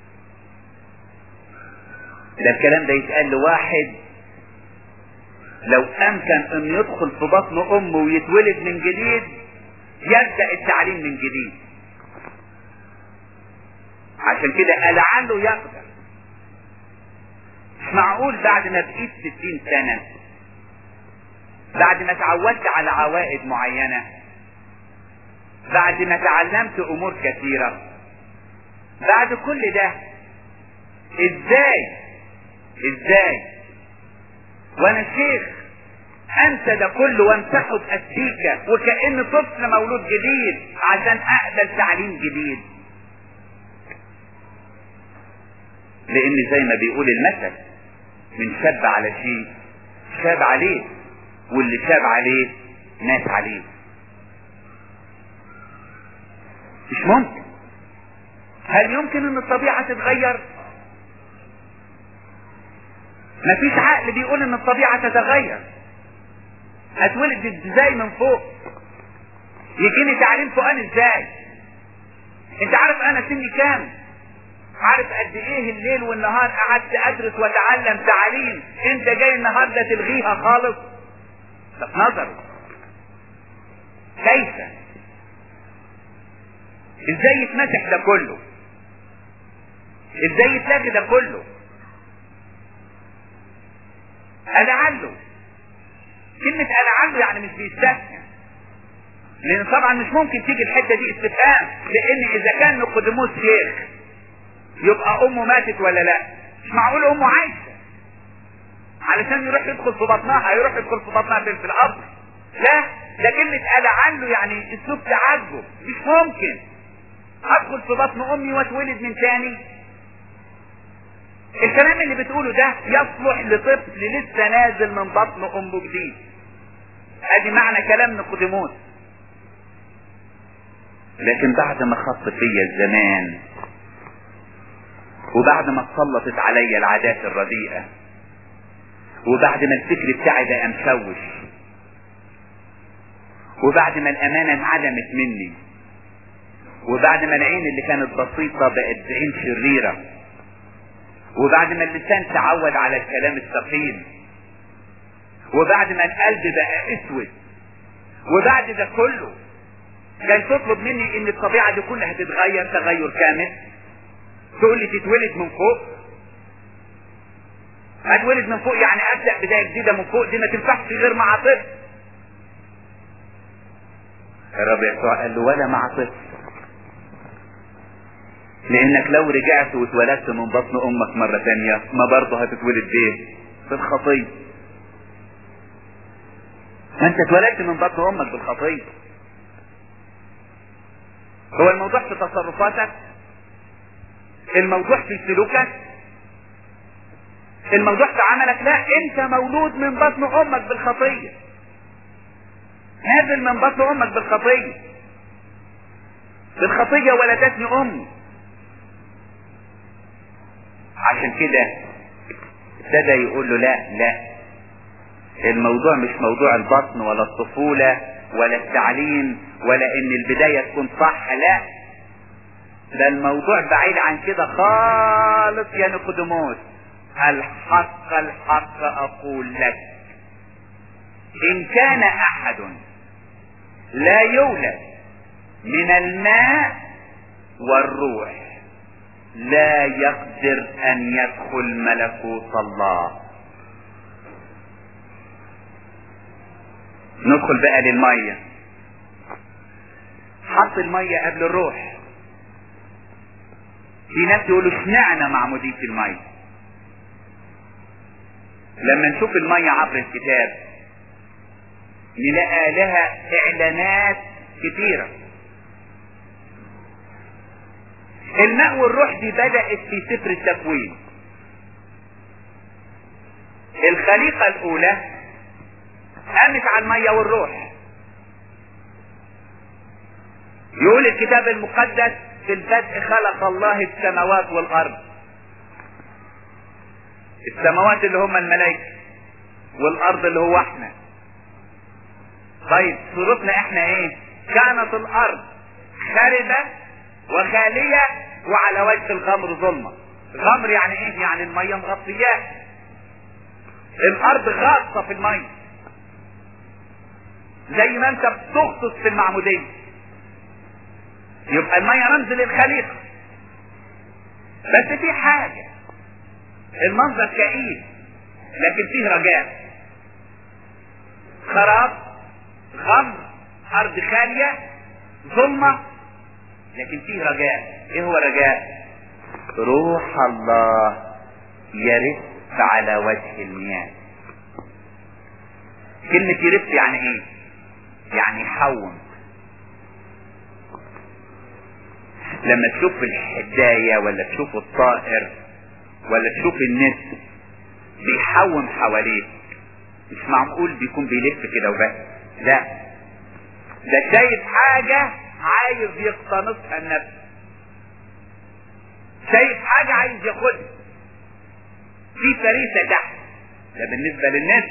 ده الكلام ده يتقال لواحد لو امكن ان يدخل في بطن امه ويتولد من جديد يبدأ التعليم من جديد عشان كده لعله يقدر مش معقول بعد ما بقيت ستين سنة بعد ما تعودت على عوائد معينة بعد ما تعلمت امور كثيرة بعد كل ده ازاي ازاي وانا شيخ انسى ده كله وامسحه باستيكة وكأن طفل مولود جديد عشان اقبل تعليم جديد لان زي ما بيقول المثل من شاب على شيء شاب عليه واللي شاب عليه مات عليه مش ممكن هل يمكن ان الطبيعة تتغير مفيش عقل بيقول ان الطبيعة تتغير هتولد ازاي من فوق يجيني تعليم فوقان ازاي انت عارف انا سني كام عارف قد ايه الليل والنهار قعدت ادرس واتعلم تعليم انت جاي النهارده تلغيها خالص ده في نظري كيف ازاي يتمسح ده كله ازاي يتلغي ده كله ألعله كلمة ألعله يعني مش بيستثنى لأن طبعا مش ممكن تيجي الحتة دي استفهام لأن إذا كان نقدموس شيخ يبقى أمه ماتت ولا لا مش معقول أمه عايشة علشان يروح يدخل في بطنها هيروح يدخل في بطنها في الأرض لا ده كلمة ألعله يعني أسلوب تعجب مش ممكن أدخل في بطن أمي واتولد من تاني الكلام اللي بتقوله ده يصلح لطفل لسه نازل من بطن امه جديد ادي معنى كلام نقدمون لكن بعد ما خط فيا الزمان وبعد ما اتسلطت عليا العادات الرديئة وبعد ما الفكر بتاعي بقى مشوش وبعد ما الامانة انعدمت مني وبعد ما العين اللي كانت بسيطة بقت عين شريرة وبعد ما اللسان تعود على الكلام الثقيل وبعد ما القلب بقى اسود وبعد ده كله جاي تطلب مني ان الطبيعة دي كلها تتغير تغير كامل تقول لي تتولد من فوق هتولد من فوق يعني ابدأ بداية جديدة من فوق دي ما تنفعش غير مع طفل الرب يسوع قال له ولا مع طفل لانك لو رجعت واتولدت من بطن امك مرة تانية ما برضه هتتولد بايه في الخطية ما انت اتولدت من بطن امك بالخطية هو الموضوع في تصرفاتك الموضوع في سلوكك الموضوع في عملك لا انت مولود من بطن امك بالخطية نازل من بطن امك بالخطية بالخطية ولدتني امي عشان كده ابتدى يقول له لا لا الموضوع مش موضوع البطن ولا الطفولة ولا التعليم ولا ان البداية تكون صح لا ده الموضوع بعيد عن كده خالص يا نقدموس الحق الحق اقول لك ان كان احد لا يولد من الماء والروح لا يقدر ان يدخل ملكوت الله ندخل بقى للمية حط المية قبل الروح في ناس يقولوا اشمعنى معمودية المية لما نشوف المية عبر الكتاب نلاقى لها اعلانات كتيرة الماء والروح دي بدأت في سفر التكوين الخليقة الأولى قامت على المية والروح يقول الكتاب المقدس في البدء خلق الله السماوات والارض السماوات اللي هم الملائكة والارض اللي هو احنا طيب صورتنا احنا ايه كانت الارض خاربة وخالية وعلى وجه الغمر ظلمة غمر يعني ايه يعني المية مغطياه الارض غاصة في المية زي ما انت بتغطس في المعمودية يبقى المية رمز للخليقة بس في حاجة المنظر كئيب لكن فيه رجاء خراب غمر ارض خالية ظلمة لكن فيه رجاء ايه هو رجاء روح الله يرث على وجه المياه كلمة يرث يعني ايه يعني يحوم لما تشوف الحداية ولا تشوف الطائر ولا تشوف النسر بيحوم حواليك مش معقول بيكون بيلف كده وبس لا ده شايف حاجة عايز يقتنصها النفس شايف حاجة عايز ياخدها في فريسة تحت ده بالنسبة للناس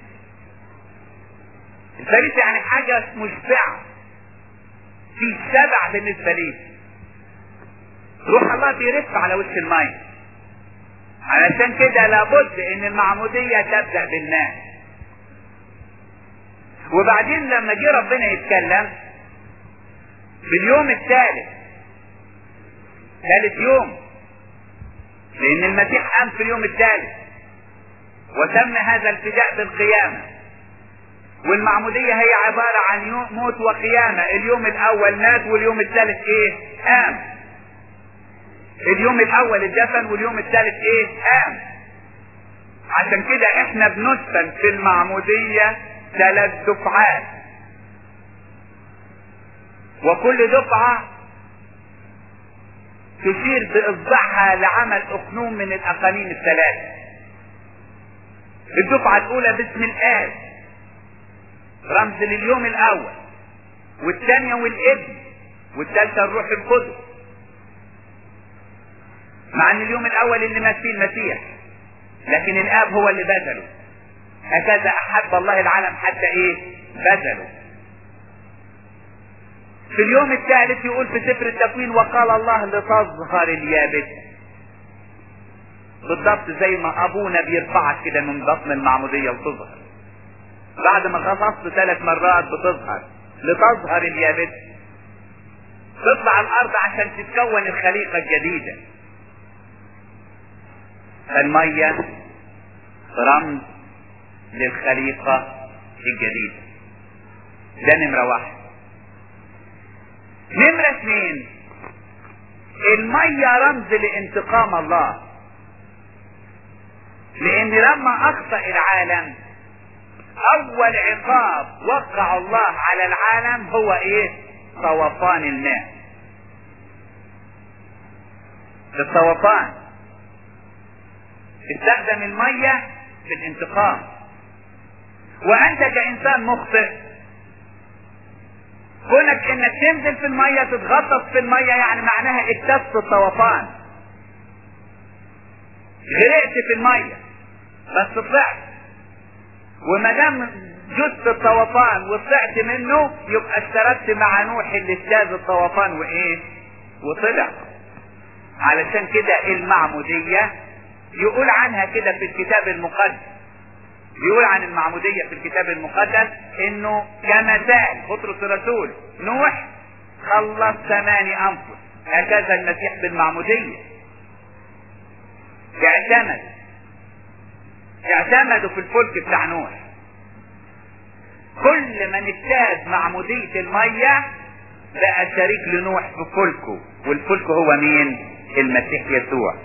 الفريسة يعني حاجة مشبعة في شبع بالنسبة ليه روح الله بيرف على وش الماء علشان كده لابد ان المعمودية تبدأ بالناس وبعدين لما جه ربنا يتكلم في اليوم الثالث ثالث يوم لان المسيح قام في اليوم الثالث وتم هذا الفداء بالقيامة والمعمودية هي عبارة عن يوم موت وقيامة اليوم الاول مات واليوم الثالث ايه قام اليوم الاول اتدفن واليوم الثالث ايه قام عشان كده احنا بندفن في المعمودية ثلاث دفعات وكل دفعة تشير بإصبعها لعمل أقنوم من الأقانيم الثلاثة الدفعة الأولى باسم الآب رمز لليوم الأول والثانية والابن والثالثة الروح القدس مع ان اليوم الاول اللي مات فيه المسيح لكن الاب هو اللي بذله هكذا احب الله العالم حتى ايه بذله في اليوم الثالث يقول في سفر التكوين وقال الله لتظهر اليابس بالضبط زي ما ابونا بيرفعك كده من بطن المعموديه وتظهر بعد ما غطست ثلاث مرات بتظهر لتظهر اليابس تطلع الارض عشان تتكون الخليقه الجديده المية رمز للخليقة الجديدة ده نمرة واحد نمرة اثنين المية رمز لانتقام الله لان لما اخطأ العالم اول عقاب وقع الله على العالم هو ايه طوفان الماء الطوفان استخدم المية في الانتقام وانت كانسان مخطئ كونك انك تنزل في المية تتغطس في المية يعني معناها اكتست الطوفان غرقت في المية بس طلعت وما دام جزت الطوفان وطلعت منه يبقى اشتركت مع نوح اللي اجتاز الطوفان وايه وطلع علشان كده المعمودية يقول عنها كده في الكتاب المقدس يقول عن المعمودية في الكتاب المقدس انه كمثال بطرس الرسول نوح خلص ثماني انفس هكذا المسيح بالمعمودية اعتمد اعتمدوا في الفلك بتاع نوح كل من اجتاز معمودية المية بقى شريك لنوح في فلكه والفلك هو مين المسيح يسوع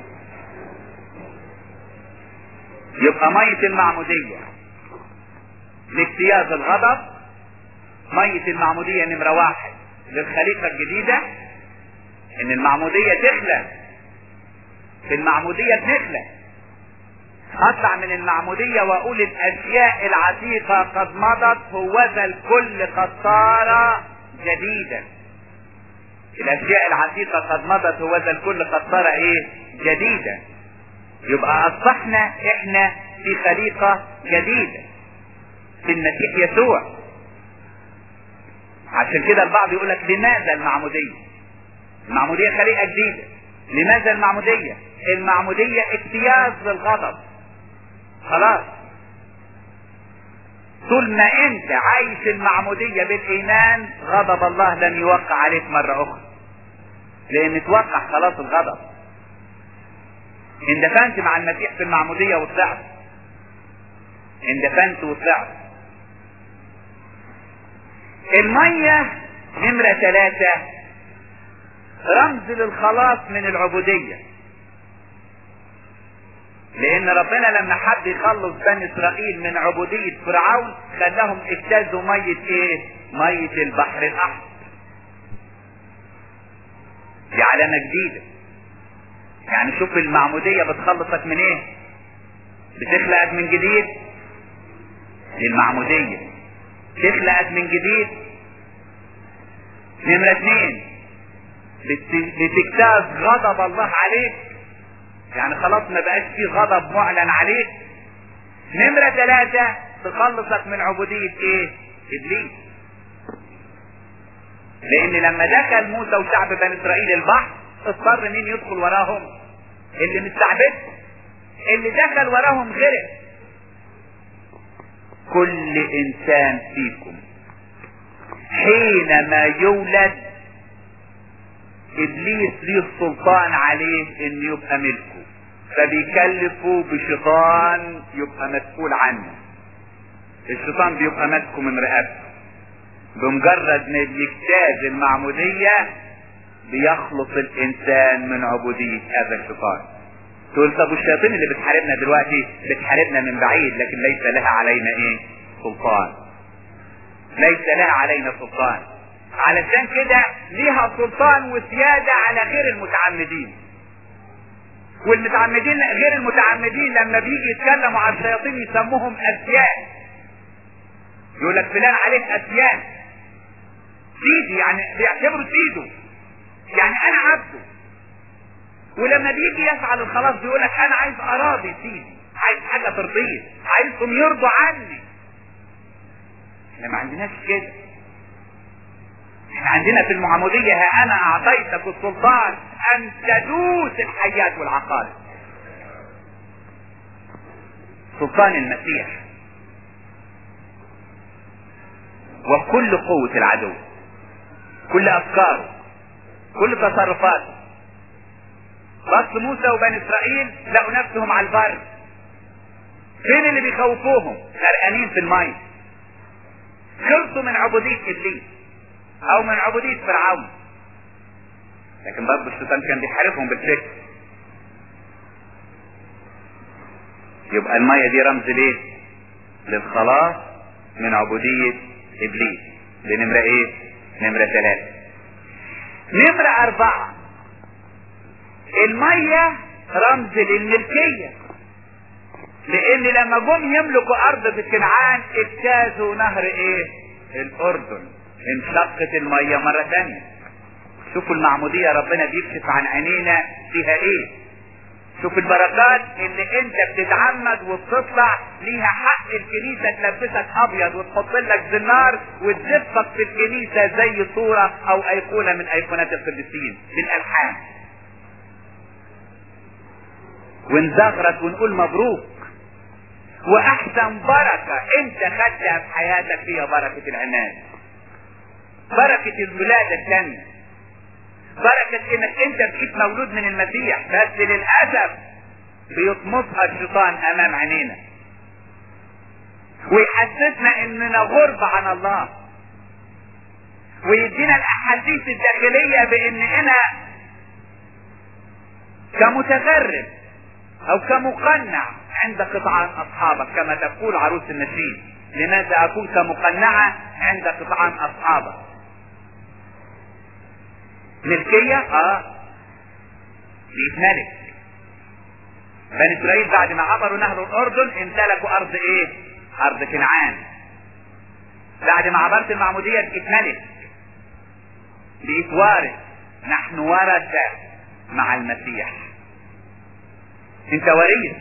يبقى مية المعمودية لاجتياز الغضب مية المعمودية نمرة واحد للخليقة الجديدة ان المعمودية تخلى في المعمودية بنخلى اطلع من المعمودية واقول الاشياء العتيقة قد مضت هوذا الكل قد صار جديدا الاشياء العتيقة قد مضت وذا الكل قد صار ايه جديدا يبقى اصبحنا احنا في خليقة جديدة في المسيح يسوع عشان كده البعض يقول لك لماذا المعمودية المعمودية خليقة جديدة لماذا المعمودية المعمودية اجتياز للغضب خلاص طول ما انت عايش المعمودية بالايمان غضب الله لن يوقع عليك مرة اخرى لان توقع خلاص الغضب اندفنت مع المسيح في المعمودية وطلعت اندفنت وطلعت المية نمرة ثلاثة رمز للخلاص من العبودية لان ربنا لما حب يخلص بني اسرائيل من عبودية فرعون خلاهم اجتازوا مية ايه مية البحر الاحمر دي علامة جديدة يعني شوف المعمودية بتخلصك من ايه بتخلقك من جديد دي المعمودية تخلقك من جديد نمرة اثنين بتجتاز غضب الله عليك يعني خلاص ما بقاش في غضب معلن عليك نمرة ثلاثة تخلصك من عبودية ايه ابليس لان لما دخل موسى وشعب بني اسرائيل البحر اضطر مين يدخل وراهم اللي مستعبدهم اللي دخل وراهم غرق كل انسان فيكم حينما يولد ابليس ليه السلطان عليه ان يبقى ملكه فبيكلفه بشيطان يبقى مسؤول عنه الشيطان بيبقى ماسكه من رقبته بمجرد ما بيجتاز المعمودية بيخلص الانسان من عبودية هذا الشيطان تقول طب والشياطين اللي بتحاربنا دلوقتي بتحاربنا من بعيد لكن ليس لها علينا ايه سلطان ليس لها علينا سلطان علشان كده ليها سلطان وسيادة على غير المتعمدين والمتعمدين غير المتعمدين لما بيجي يتكلموا عن الشياطين يسموهم اسياد يقول لك فلان عليك اسياد سيدي يعني بيعتبروا سيده يعني انا عبده ولما بيجي يفعل الخلاص بيقول لك انا عايز اراضي سيدي عايز حاجه ترضيه عايزهم يرضوا عني احنا ما عندناش كده احنا عندنا في المعمودية ها انا اعطيتك السلطان ان تدوس الحيات والعقارب سلطان المسيح وكل قوة العدو كل افكاره كل تصرفاته بص موسى وبني اسرائيل لقوا نفسهم على البر فين اللي بيخوفوهم غرقانين في الميه خلصوا من عبودية ابليس او من عبودية فرعون لكن برضه الشيطان كان بيحاربهم بالفكر يبقى المية دي رمز ليه للخلاص من عبودية ابليس دي نمرة ايه نمرة ثلاثة نمرة اربعة المية رمز للملكية لان لما جم يملكوا ارض في كنعان اجتازوا نهر ايه الاردن انشقت المية مرة تانية شوفوا المعمودية ربنا بيكشف عن عينينا فيها ايه شوف البركات اللي انت بتتعمد وبتطلع ليها حق الكنيسة تلبسك ابيض وتحط لك زنار وتزفك في الكنيسة زي صورة او ايقونة من ايقونات القديسين بالالحان ونزغرط ونقول مبروك واحسن بركة انت خدتها في حياتك هي بركة العناد بركة الولادة الثانية بركة انك انت بقيت مولود من المسيح بس للأسف بيطمسها الشيطان امام عينينا ويحسسنا اننا غربة عن الله ويدينا الاحاسيس الداخلية بان انا كمتغرب او كمقنع عند قطعان اصحابك كما تقول عروس النشيد لماذا اكون كمقنعة عند قطعان اصحابك ملكية اه بيتملك بني اسرائيل بعد ما عبروا نهر الاردن امتلكوا ارض ايه ارض كنعان بعد ما عبرت المعمودية اتملك بقيت وارث نحن ورثة مع المسيح انت وريث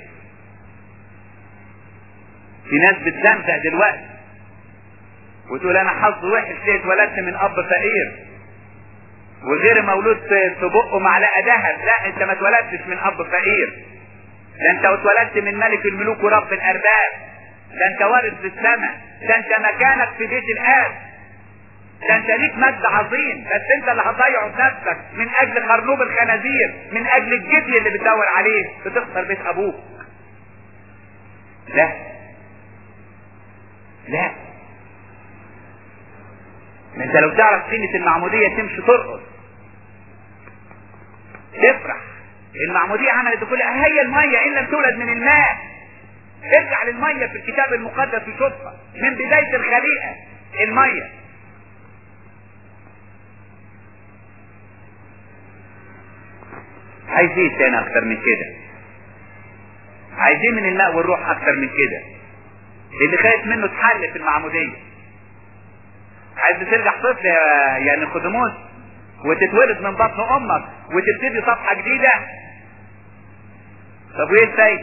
في ناس بتزمزق دلوقتي وتقول انا حظ وحش ليه اتولدت من اب فقير وغير مولود في بقه معلقه ذهب لا انت ما اتولدتش من اب فقير ده انت اتولدت من ملك الملوك ورب الارباب ده انت وارث بالسماء ده انت مكانك في بيت الاب ده انت ليك مجد عظيم بس انت اللي هتضيعه بنفسك من اجل خرنوب الخنازير من اجل الجدي اللي بتدور عليه بتخسر بيت ابوك لا لا انت لو تعرف قيمة المعمودية تمشي ترقص تفرح المعمودية عملت كل هي المية ان لم تولد من الماء ارجع للمية في الكتاب المقدس وشوفها من بداية الخليقة المية عايزين تاني اكتر من كده عايزين من الماء والروح اكتر من كده اللي خايف منه اتحل في المعمودية عايز ترجع طفل يا يا نيقوديموس وتتولد من بطن امك وتبتدي صفحة جديدة طب وايه الفايدة؟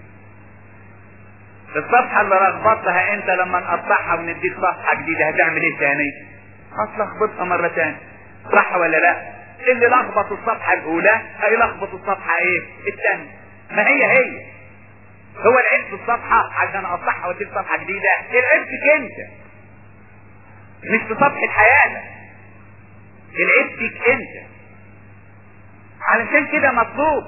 الصفحة اللي رغبتها انت لما نقطعها ونديك صفحة جديدة هتعمل ايه تاني؟ هتلخبطها مرة تاني صح ولا لا؟ اللي لخبط الصفحة الأولى هيلخبط الصفحة ايه؟ الثانية ما هي هي هو العيب في الصفحة عشان اقطعها واديك صفحة جديدة العيب فيك انت مش في صفحة حياتك العيب فيك انت علشان كده مطلوب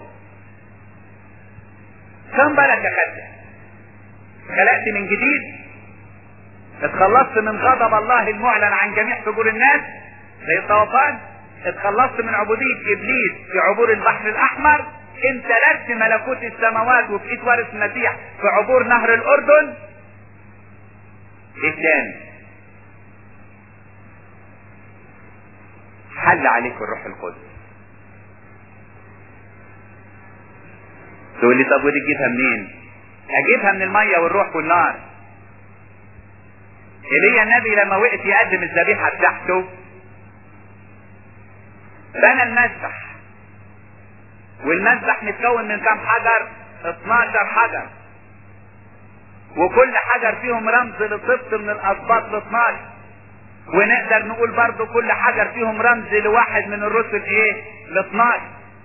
كم بركة خدت خلقت من جديد اتخلصت من غضب الله المعلن عن جميع فجور الناس زي الطوفان اتخلصت من عبودية ابليس في عبور البحر الاحمر امتلكت ملكوت السماوات وبقيت وارث المسيح في عبور نهر الاردن ايه تاني حل عليك الروح القدس تقول لي طب ودي تجيبها منين اجيبها من الميه والروح والنار ايليا النبي لما وقف يقدم الذبيحه بتاعته بنى المذبح والمذبح متكون من كام حجر 12 حجر وكل حجر فيهم رمز لطفل من الاسباط ال 12 ونقدر نقول برضو كل حجر فيهم رمز لواحد من الرسل ايه ال 12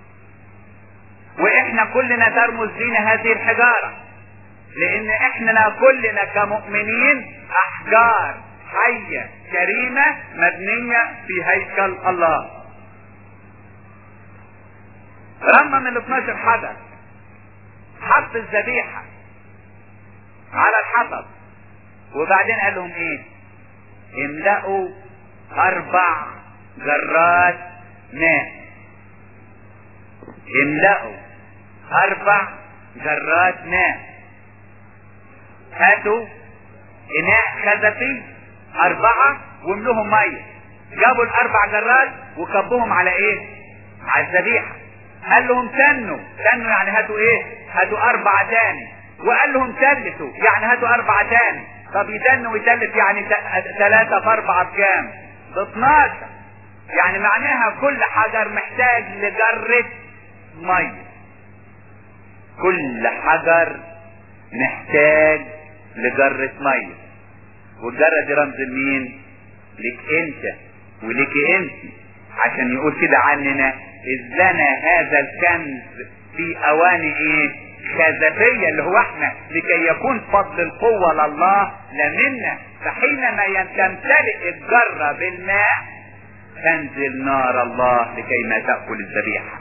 واحنا كلنا ترمز لينا هذه الحجارة لان احنا كلنا كمؤمنين احجار حية كريمة مبنية في هيكل الله رمى من ال 12 حجر حط الذبيحة على الحطب وبعدين قال لهم ايه املأوا اربع جرات ماء املأوا اربع جرات ماء هاتوا اناء خزفي اربعة واملوهم مية جابوا الاربع جرات وكبوهم على ايه على الذبيحة قال لهم تنوا تنوا يعني هاتوا ايه هاتوا اربعة تاني وقال لهم تلتوا يعني هاتوا اربعة تاني طب يتن ويتلت يعني ثلاثة في اربعة بكام ب 12 يعني معناها كل حجر محتاج لجرة مية كل حجر محتاج لجرة مية والجرة دي رمز لمين لك انت ولك انت عشان يقول كده عننا اذ لنا هذا الكنز في اواني ايه خزفية اللي هو احنا لكي يكون فضل القوة لله لا منا فحينما تمتلئ الجرة بالماء تنزل نار الله لكي ما تأكل الذبيحة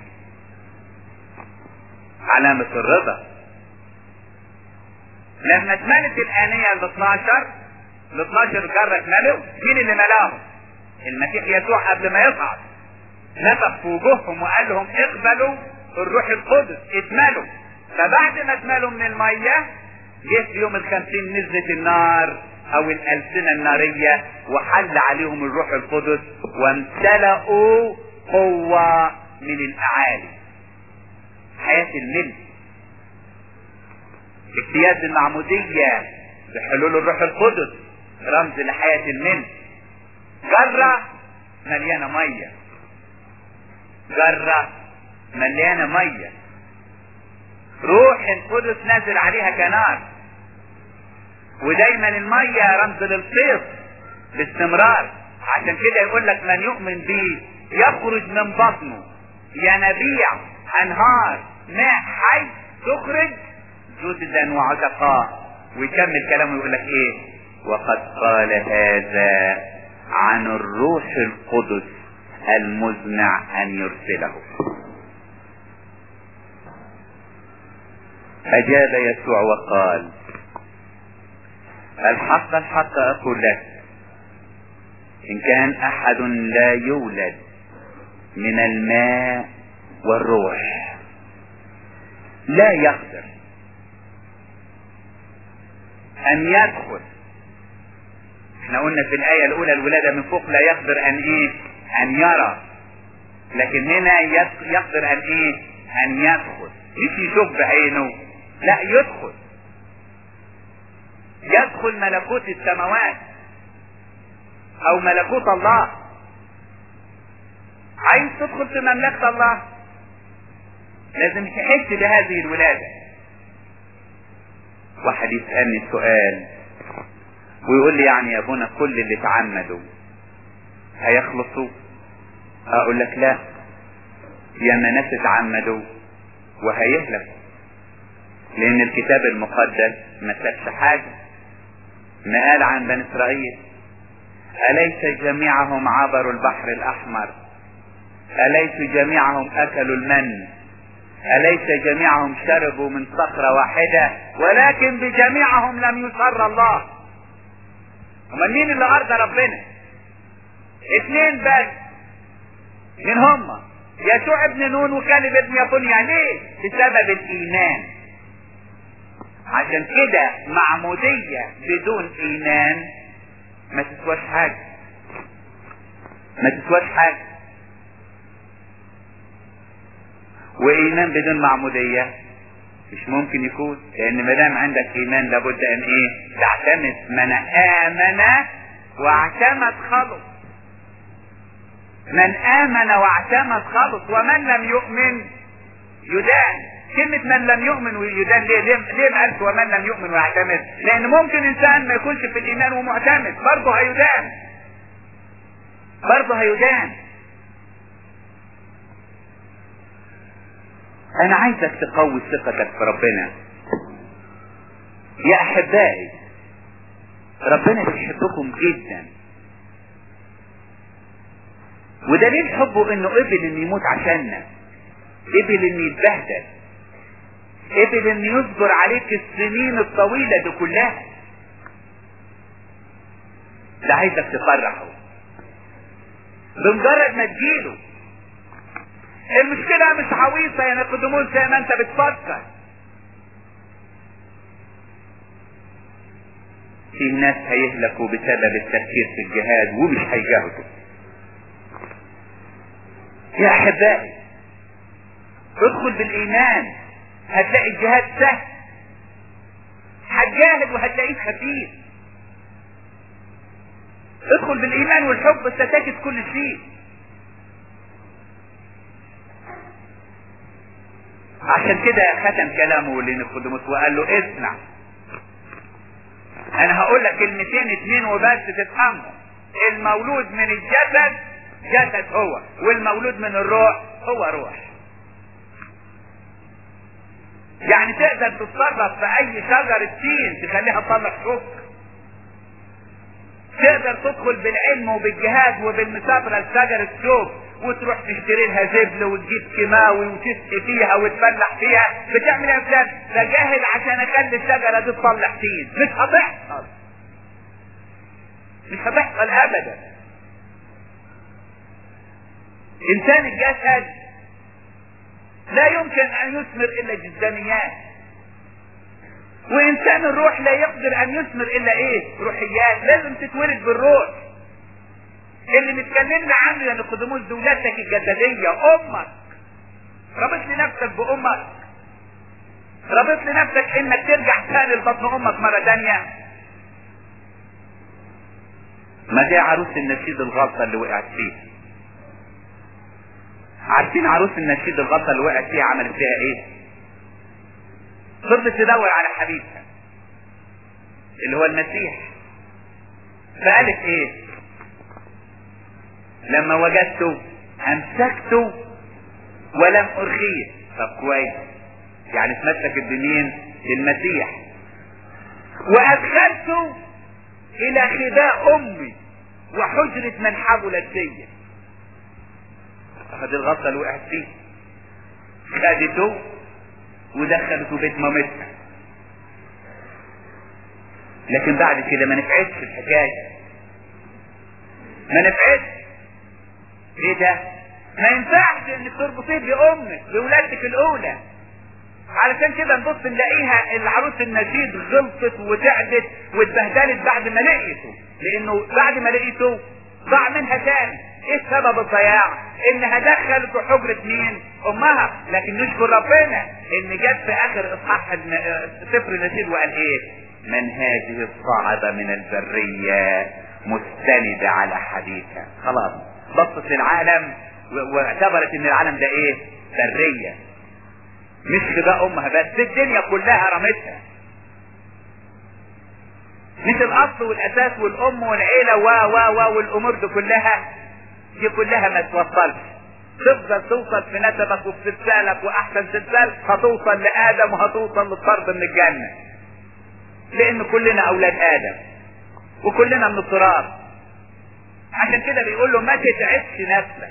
علامة الرضا لما اتملت الآنية ال 12 ال 12 جرة اتملوا مين اللي ملاهم؟ المسيح يسوع قبل ما يصعد نفخ في وجوههم وقال لهم اقبلوا الروح القدس اتملوا فبعد ما اتملوا من المية جه في يوم الخمسين نزلت النار او الالسنة النارية وحل عليهم الروح القدس وامتلأوا قوة من الاعالي حياة الملك اجتياز المعمودية بحلول الروح القدس رمز لحياة الملك جرة مليانة مية جرة مليانة مية روح القدس نازل عليها كنار ودايما المية رمز للفيض باستمرار عشان كده يقول لك من يؤمن به يخرج من بطنه ينابيع انهار ماء حي تخرج جددا وعتقاء ويكمل كلامه يقول لك ايه وقد قال هذا عن الروح القدس المزمع ان يرسله اجاب يسوع وقال الحق الحق اقول لك ان كان احد لا يولد من الماء والروح لا يقدر ان يدخل احنا قلنا في الايه الاولى الولاده من فوق لا يقدر ان ايه ان يرى لكن هنا يقدر ان ايه ان يدخل مش يشوف بعينه لا يدخل يدخل ملكوت السماوات او ملكوت الله عايز تدخل في مملكة الله لازم تحس بهذه الولادة واحد يسألني السؤال ويقول لي يعني يا ابونا كل اللي تعمدوا هيخلصوا اقول لك لا ياما ناس اتعمدوا وهيهلكوا لان الكتاب المقدس ما سابش حاجة ما قال عن بني اسرائيل اليس جميعهم عبروا البحر الاحمر اليس جميعهم اكلوا المن اليس جميعهم شربوا من صخرة واحدة ولكن بجميعهم لم يسر الله امال مين اللي ارضى ربنا اثنين بس من هم يسوع ابن نون وكالب ابن يقونيا ليه بسبب الايمان عشان كده معمودية بدون ايمان ما تسواش حاجة ما تسواش حاجة وايمان بدون معمودية مش ممكن يكون لان ما دام عندك ايمان لابد ان ايه تعتمد من امن واعتمد خلص من امن واعتمد خلص ومن لم يؤمن يدان كلمة من لم يؤمن ويدان ليه؟ ليه, ليه ما قالش ومن لم يؤمن ويعتمد؟ لأن ممكن إنسان ما يكونش في الإيمان ومعتمد، برضه هيدان. برضه هيدان. أنا عايزك تقوي ثقتك في ربنا. يا أحبائي ربنا بيحبكم جدا. ودليل حبه إنه قبل إنه يموت عشاننا. قبل إنه يتبهدل. قبل ان يصبر عليك السنين الطويلة دي كلها ده عايزك تفرحه بمجرد ما تجيله المشكلة مش عويصة يا نقدمون زي ما انت بتفكر في ناس هيهلكوا بسبب التفكير في الجهاد ومش هيجاهدوا يا احبائي ادخل بالايمان هتلاقي الجهاد سهل هتجاهد وهتلاقيه خفيف ادخل بالايمان والحب ستجد كل شيء عشان كده ختم كلامه لنقدموس وقال له اسمع انا هقول لك كلمتين اتنين وبس تفهمهم المولود من الجسد جسد هو والمولود من الروح هو روح يعني تقدر تتصرف في اي شجرة تين تخليها تطلع شكر تقدر تدخل بالعلم وبالجهاد وبالمثابرة لشجرة شوك وتروح تشتري لها زبل وتجيب كيماوي وتسقي فيها وتفلح فيها بتعمل ايه فلان تجاهد عشان اخلي الشجرة دي تطلع تين مش هتحصل مش هتحصل ابدا انسان الجسد لا يمكن ان يثمر الا جسدانيات وانسان الروح لا يقدر ان يثمر الا ايه روحيات لازم تتولد بالروح اللي متكلمنا عنه يا نقدموس دولتك الجسدية امك ربط لنفسك بامك ربط لنفسك انك ترجع تاني لبطن امك مرة تانية ما دي عروس النشيد الغلطة اللي وقعت فيها عارفين عروس النشيد الغطا اللي وقعت فيها عملت فيها ايه فضلت تدور على حبيبها اللي هو المسيح فقالت ايه لما وجدته امسكته ولم ارخيه طب كويس يعني اتمسكت بمين بالمسيح وادخلته الى خداء امي وحجرة من حبلت فيا اخذ الغطا اللي وقعت فيه خدته ودخلته بيت مامتها لكن بعد كده ما نفعتش الحكاية ما نفعتش ايه ده ما ينفعش انك تربطيه بامك بولادتك الاولى علشان كده نبص نلاقيها العروس النشيد غلطت وتعبت واتبهدلت بعد ما لقيته لانه بعد ما لقيته ضاع منها تاني ايه سبب الضياع انها دخلت في حجرة مين امها لكن نشكر ربنا ان جت في اخر اصحاح سفر النشيد وقال ايه من هذه الصاعدة من البرية مستندة على حديثها خلاص بصت للعالم واعتبرت ان العالم ده ايه برية مش خداء امها بس الدنيا كلها رمتها مش الاصل والاساس والام والعيله و و و والامور دي كلها دي كلها ما توصلش تفضل توصل في نسبك وفي سلسالك واحسن سلسال هتوصل لادم وهتوصل للطرد من الجنه لان كلنا اولاد ادم وكلنا من التراب عشان كده بيقول له ما تتعبش نفسك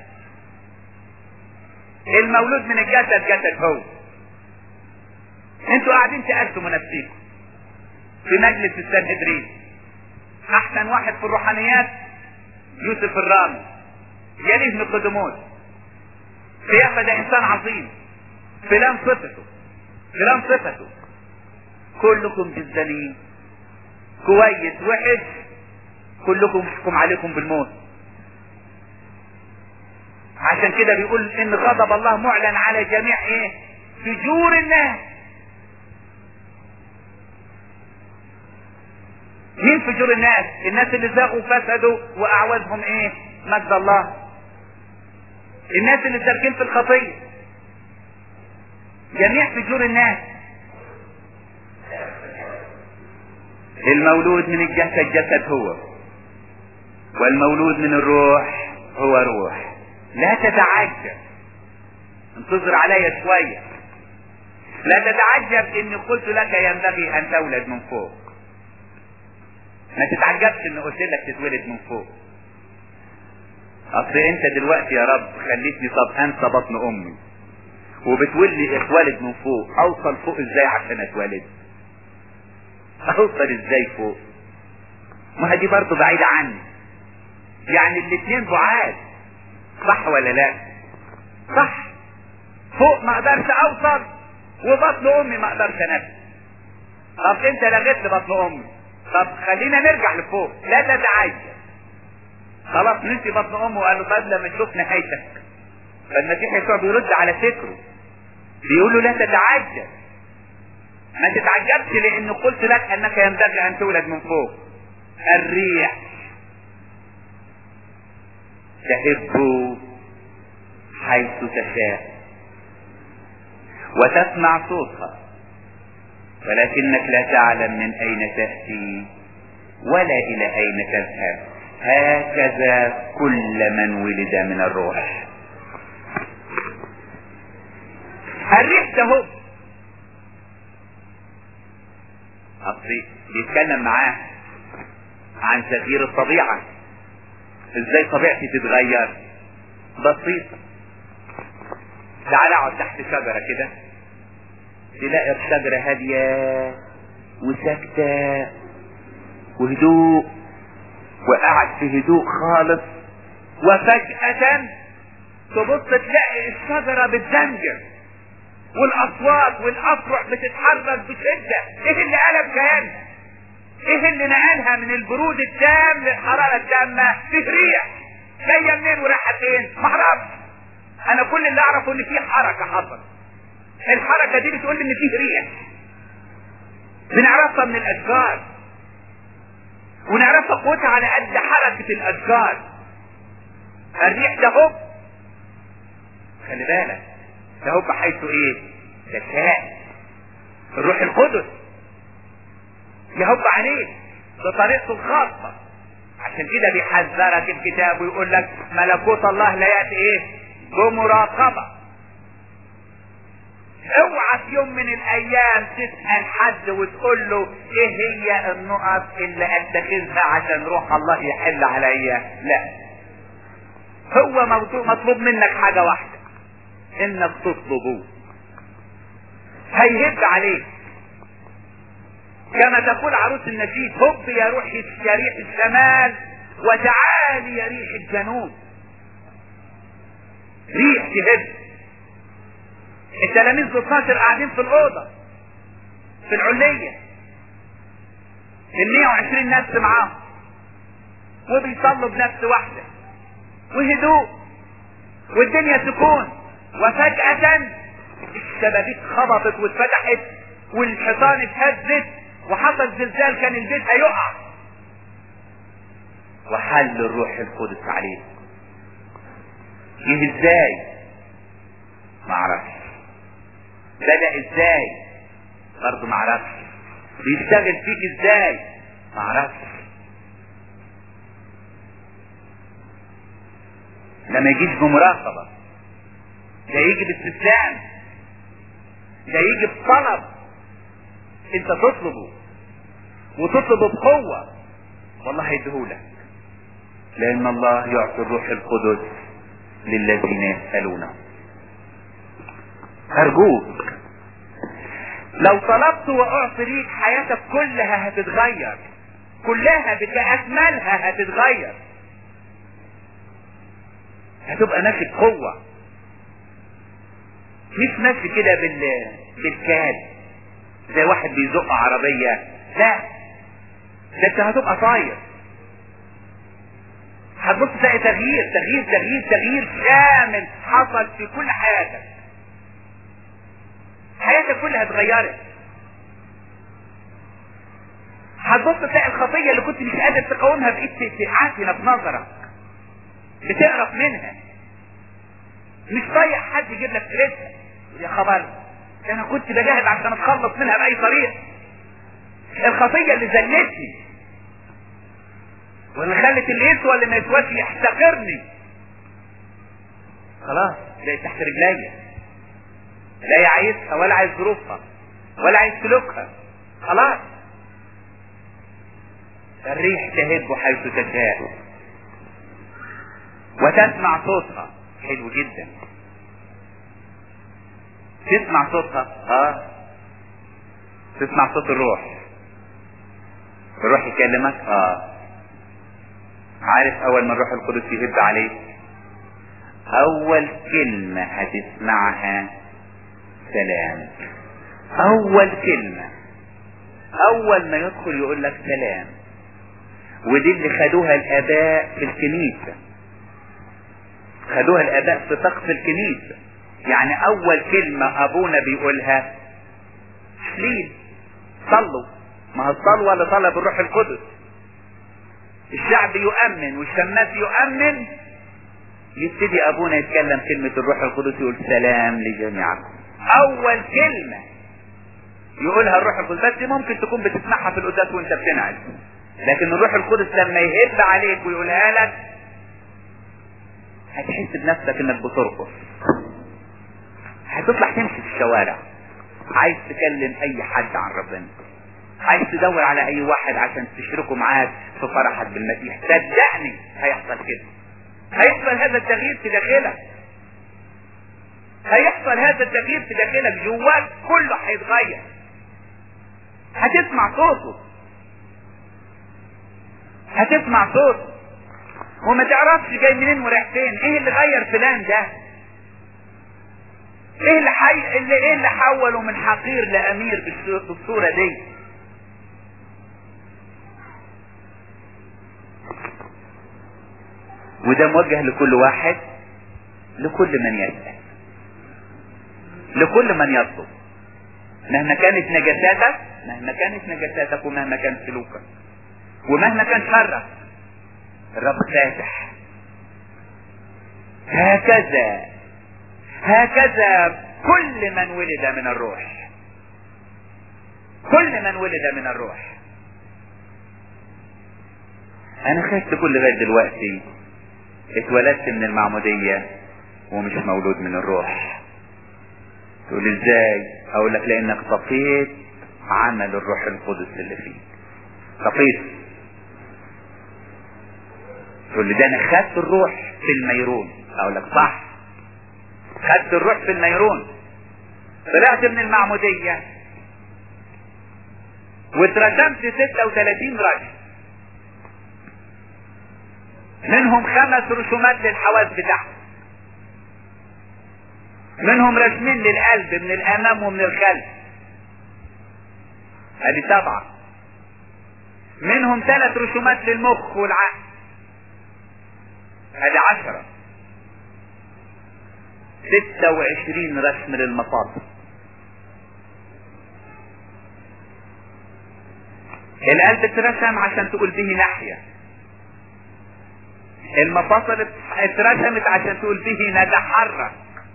المولود من الجسد جسد هو انتوا قاعدين تقسموا نفسيكم في مجلس السنهدرين احسن واحد في الروحانيات يوسف الرامي يليه نقدموس قيافة ده انسان عظيم فلان صفته فلان صفته كلكم جزانين كويس وحش كلكم محكم عليكم بالموت عشان كده بيقول ان غضب الله معلن على جميع ايه فجور الناس مين فجور الناس الناس اللي زاغوا فسدوا واعوزهم ايه مجد الله الناس اللي سالكين في الخطيه جميع فجور الناس المولود من الجسد جسد هو والمولود من الروح هو روح لا تتعجب انتظر عليا شوية لا تتعجب اني قلت لك ينبغي ان تولد من فوق ما تتعجبش ان قلت لك تتولد من فوق اصل انت دلوقتي يا رب خليتني طب انسى بطن امي وبتقول لي اتولد من فوق اوصل فوق ازاي عشان اتولد اوصل ازاي فوق ما دي برضه بعيدة عني يعني الاتنين بعاد صح ولا لا صح فوق ما اقدرش اوصل وبطن امي ما اقدرش انفذ طب انت لغيت بطن امي طب خلينا نرجع لفوق لا تتعجب خلاص نسي بطن امه وقال له طيب لما نشوف نهايتك فالمسيح يسوع بيرد على فكره بيقول له لا تتعجب ما تتعجبش لان قلت لك انك ينبغي ان تولد من فوق الريح تهب حيث تشاء وتسمع صوتها ولكنك لا تعلم من اين تأتي ولا الى اين تذهب هكذا كل من ولد من الروح الريح تهب اصلي بيتكلم معاه عن تغيير الطبيعة ازاي طبيعتي تتغير بسيطة تعال اقعد تحت شجرة كده تلاقي الشجرة هادية وساكتة وهدوء وقعد في هدوء خالص وفجأة تبص تلاقي الشجرة بتزنجر والاصوات والافرع بتتحرك بشدة ايه اللي قلب كيانها ايه اللي نقلها من البرود التام للحرارة التامة في ريح جاية منين ورايحة فين معرفش انا كل اللي اعرفه ان في حركة حصلت الحركة دي بتقول ان فيه ريح بنعرفها من الاشجار ونعرفها قوتها على قد حركة الاشجار الريح ده هو خلي بالك ده هو بحيث ايه ذكاء الروح القدس يهب عليك بطريقته الخاصة عشان كده بيحذرك الكتاب ويقول لك ملكوت الله لا يأتي ايه بمراقبة اوعى في يوم من الايام تسأل حد وتقول له ايه هي النقط اللي اتخذها عشان روح الله يحل عليا لا هو موضوع مطلوب منك حاجة واحدة انك تطلبه هيهب عليك كما تقول عروس النشيد هب يا روح يا ريح الشمال وتعالي يا ريح الجنوب ريح تهب التلاميذ ال 12 قاعدين في الأوضة في العلية ال 120 نفس معاهم وبيصلوا بنفس واحدة وهدوء والدنيا سكون وفجأة الشبابيك خبطت واتفتحت والحيطان اتهزت وحصل زلزال كان البيت هيقع وحل الروح القدس عليه جه ازاي معرفش بدأ ازاي برضه معرفش بيشتغل فيك ازاي معرفش لما يجيش بمراقبة ده يجي باستسلام ده يجي بطلب انت تطلبه وتطلبه بقوة والله هيديهولك لان الله يعطي الروح القدس للذين يسألونه ارجوك لو طلبت واعطي ليك حياتك كلها هتتغير كلها بأكملها هتتغير هتبقى ماشي بقوة مش ماشي كده بال بالكاد زي واحد بيزق عربية لا ده انت هتبقى طاير هتبص تلاقي تغيير تغيير تغيير تغيير شامل حصل في كل حياتك حياتك كلها اتغيرت هتبص تلاقي الخطية اللي كنت مش قادر تقاومها بقيت عافية في نظرك بتقرف منها مش طايق حد يجيب لك سيرتها يا خبر ده انا كنت بجاهد عشان اتخلص منها باي طريقه الخطيه اللي زلتني واللي خلت اللي يسوى اللي ما يسواش يحتقرني خلاص بقت تحت رجليا لا عايزها ولا عايز ظروفها ولا عايز سلوكها خلاص الريح تهب حيث تشاء وتسمع صوتها حلو جدا تسمع صوتها اه تسمع صوت الروح الروح يكلمك اه عارف اول ما الروح القدس يهب عليك اول كلمة هتسمعها سلام اول كلمة اول ما يدخل يقول لك سلام ودي اللي خدوها الاباء في الكنيسة خدوها الاباء في طقس الكنيسة يعني اول كلمة ابونا بيقولها تحليل صلوا ما هو الصلوة لطلب الروح القدس الشعب يؤمن والشماس يؤمن يبتدي ابونا يتكلم كلمة الروح القدس يقول سلام لجميعكم اول كلمة يقولها الروح القدس بس دي ممكن تكون بتسمعها في القداس وانت بتنعس لكن الروح القدس لما يهب عليك ويقولها لك هتحس بنفسك انك بترقص هتطلع تمشي في الشوارع عايز تكلم اي حد عن ربنا عايز تدور على اي واحد عشان تشركه معاك في فرحك بالمسيح صدقني هيحصل كده هيحصل هذا التغيير في داخلك هيحصل هذا التغيير في داخلك جواك كله هيتغير هتسمع صوته هتسمع صوته وما تعرفش جاي منين ورايح فين ايه اللي غير فلان ده ايه اللي حي... اللي ايه اللي حوله من حقير لامير بالصورة دي وده موجه لكل واحد لكل من يسأل لكل من يطلب مهما كانت نجاساتك مهما كانت نجاساتك ومهما كان سلوكك ومهما كان شرك الرب فاتح هكذا هكذا كل من ولد من الروح كل من ولد من الروح انا خدت كل لغايه دلوقتي اتولدت من المعمودية ومش مولود من الروح تقول ازاي اقول لك لانك طفيت عمل الروح القدس اللي فيك طفيت تقول لي ده انا خدت الروح في الميرون اقول لك صح خدت الروح في الميرون طلعت من المعمودية واترسمت 36 رجل منهم خمس رسومات للحواس بتاعته منهم رسمين للقلب من الامام ومن الخلف ادي سبعة منهم ثلاث رسومات للمخ والعقل ادي عشرة ستة وعشرين رسم للمصادر القلب اترسم عشان تقول به ناحية المفاصل اترسمت عشان تقول به نتحرك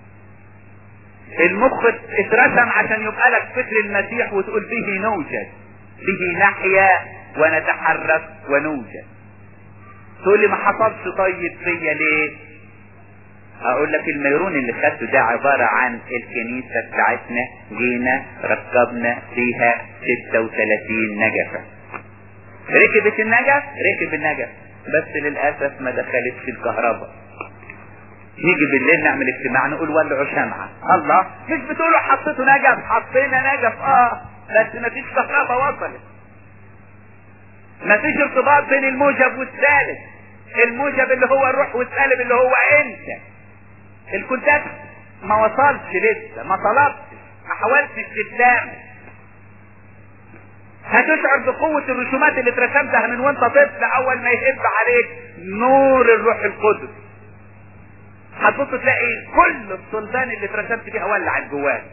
المخ اترسم عشان يبقى لك فكر المسيح وتقول به نوجد به نحيا ونتحرك ونوجد تقول لي ما حصلش طيب فيا ليه اقول لك الميرون اللي خدته ده عبارة عن الكنيسة بتاعتنا جينا ركبنا فيها 36 نجفة ركبت النجف ركب النجف بس للأسف ما دخلتش الكهرباء نيجي بالليل نعمل اجتماع نقول ولعوا شمعة الله مش بتقولوا حطيتوا نجف حطينا نجف اه بس ما فيش كهرباء وصلت ما فيش ارتباط بين الموجب والسالب الموجب اللي هو الروح والسالب اللي هو انت الكونتاكت ما وصلش لسه ما طلبتش ما حاولتش تتلامس هتشعر بقوة الرسومات اللي اترسمتها من وانت طفل اول ما يهب عليك نور الروح القدس هتبص تلاقي كل الصلبان اللي اترسمت فيها ولعت جواك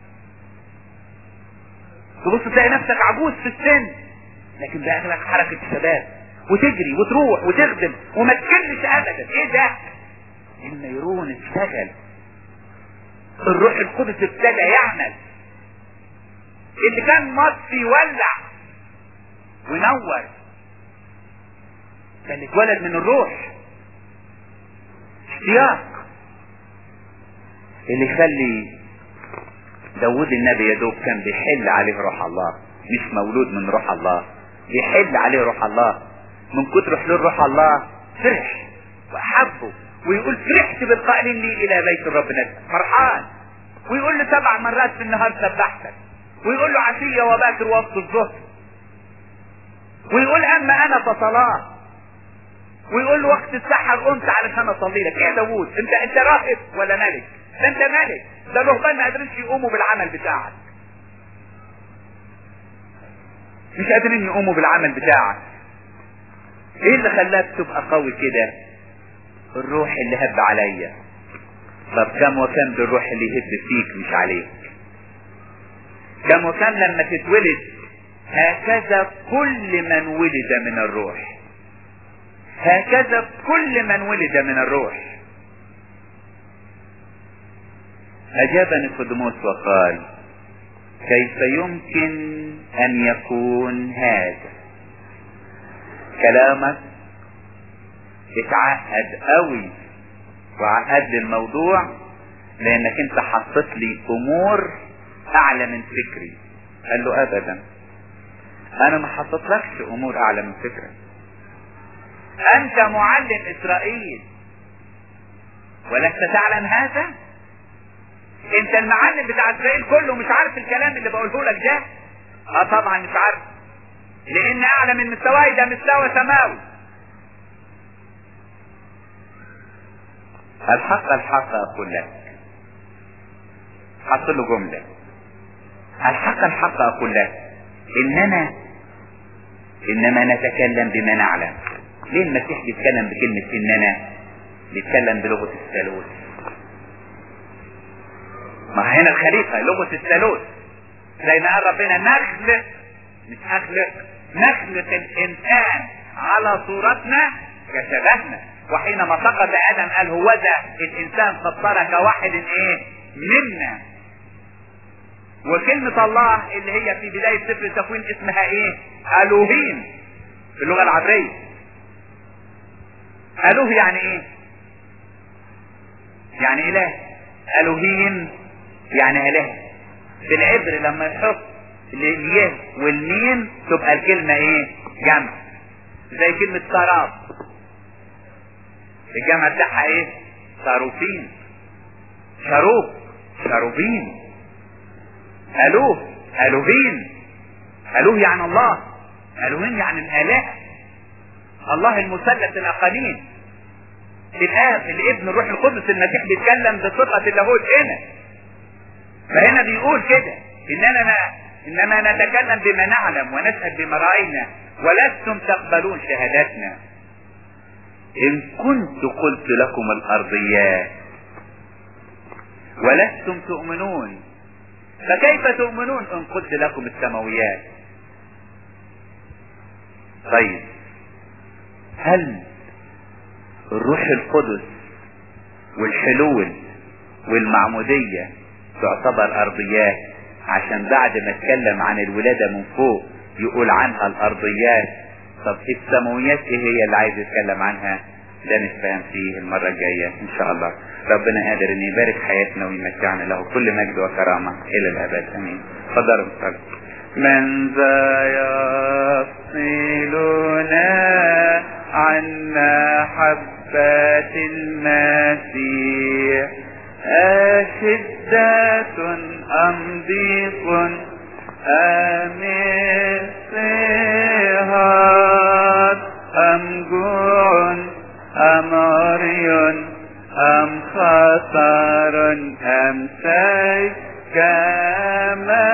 تبص تلاقي نفسك عجوز في السن لكن بقى لك حركة الشباب وتجري وتروح وتخدم وما تكلش ابدا ايه ده النيرون اشتغل الروح القدس ابتدى يعمل اللي كان مطفي يولع وينور كان اتولد من الروح اشتياق اللي يخلي داود النبي يا دوب كان بيحل عليه روح الله مش مولود من روح الله بيحل عليه روح الله من كتر حلول روح الله فرح واحبه ويقول فرحت بالقائلين لي الى بيت الرب نفسه فرحان ويقول له سبع مرات في النهار سبحتك ويقول له عشية وباكر وقت الظهر ويقول اما انا فصلاة ويقول له وقت السحر قمت علشان اصلي لك يا داوود انت انت راهب ولا ملك ده انت ملك ده الرهبان ما قادرينش يقوموا بالعمل بتاعك مش قادرين يقوموا بالعمل بتاعك ايه اللي خلاك تبقى قوي كده الروح اللي هب عليا طب كم وكم بالروح اللي يهب فيك مش عليك كم وكم لما تتولد هكذا كل من ولد من الروح هكذا كل من ولد من الروح أجاب نيقوديموس وقال كيف يمكن أن يكون هذا كلامك اتعقد قوي وعقد لي الموضوع لانك انت حطيت لي امور اعلى من فكري قال له ابدا انا ما حطيتلكش امور اعلى من فكرك انت معلم اسرائيل ولست تعلم هذا انت المعلم بتاع اسرائيل كله مش عارف الكلام اللي بقوله لك ده اه طبعا مش عارف لان اعلى من مستواي ده مستوى سماوي الحق الحق اقول لك حط له جمله الحق الحق اقول لك اننا انما نتكلم بما نعلم ليه المسيح بيتكلم بكلمة اننا بيتكلم بلغة الثالوث ما هنا الخليفة لغة الثالوث زي ما قال ربنا نخلق مش اخلق نخلق الانسان على صورتنا كشبهنا وحينما سقط ادم قال هو ذا الانسان قد صار كواحد ايه منا وكلمة الله اللي هي في بداية سفر التكوين اسمها ايه الوهيم في اللغة العبرية الوه يعني ايه يعني اله الوهيم يعني اله في العبر لما يحط اليه والميم تبقى الكلمة ايه جمع زي كلمة سراب الجمع بتاعها ايه صاروفين شروب شروبين الوه الوهين الوه يعني الله الوهين يعني الاله الله المثلث الاقانيم الاب الابن الروح القدس المسيح بيتكلم بصفة اللاهوت هنا فهنا بيقول كده اننا ما انما نتكلم بما نعلم ونشهد بما راينا ولستم تقبلون شهادتنا ان كنت قلت لكم الارضيات ولستم تؤمنون فكيف تؤمنون ان قلت لكم السماويات طيب هل الروح القدس والحلول والمعمودية تعتبر ارضيات عشان بعد ما اتكلم عن الولادة من فوق يقول عنها الارضيات طب السماويات ايه هي اللي عايز يتكلم عنها ده نتفهم فيه المرة الجاية ان شاء الله ربنا قادر ان يبارك حياتنا ويمتعنا له كل مجد وكرامة الى الابد امين تفضلوا صلوا من ذا يفصلنا عنا حبات المسيح أشدة أم ضيق أم صهار أم جوع أم عري أم خطر أم سيف كما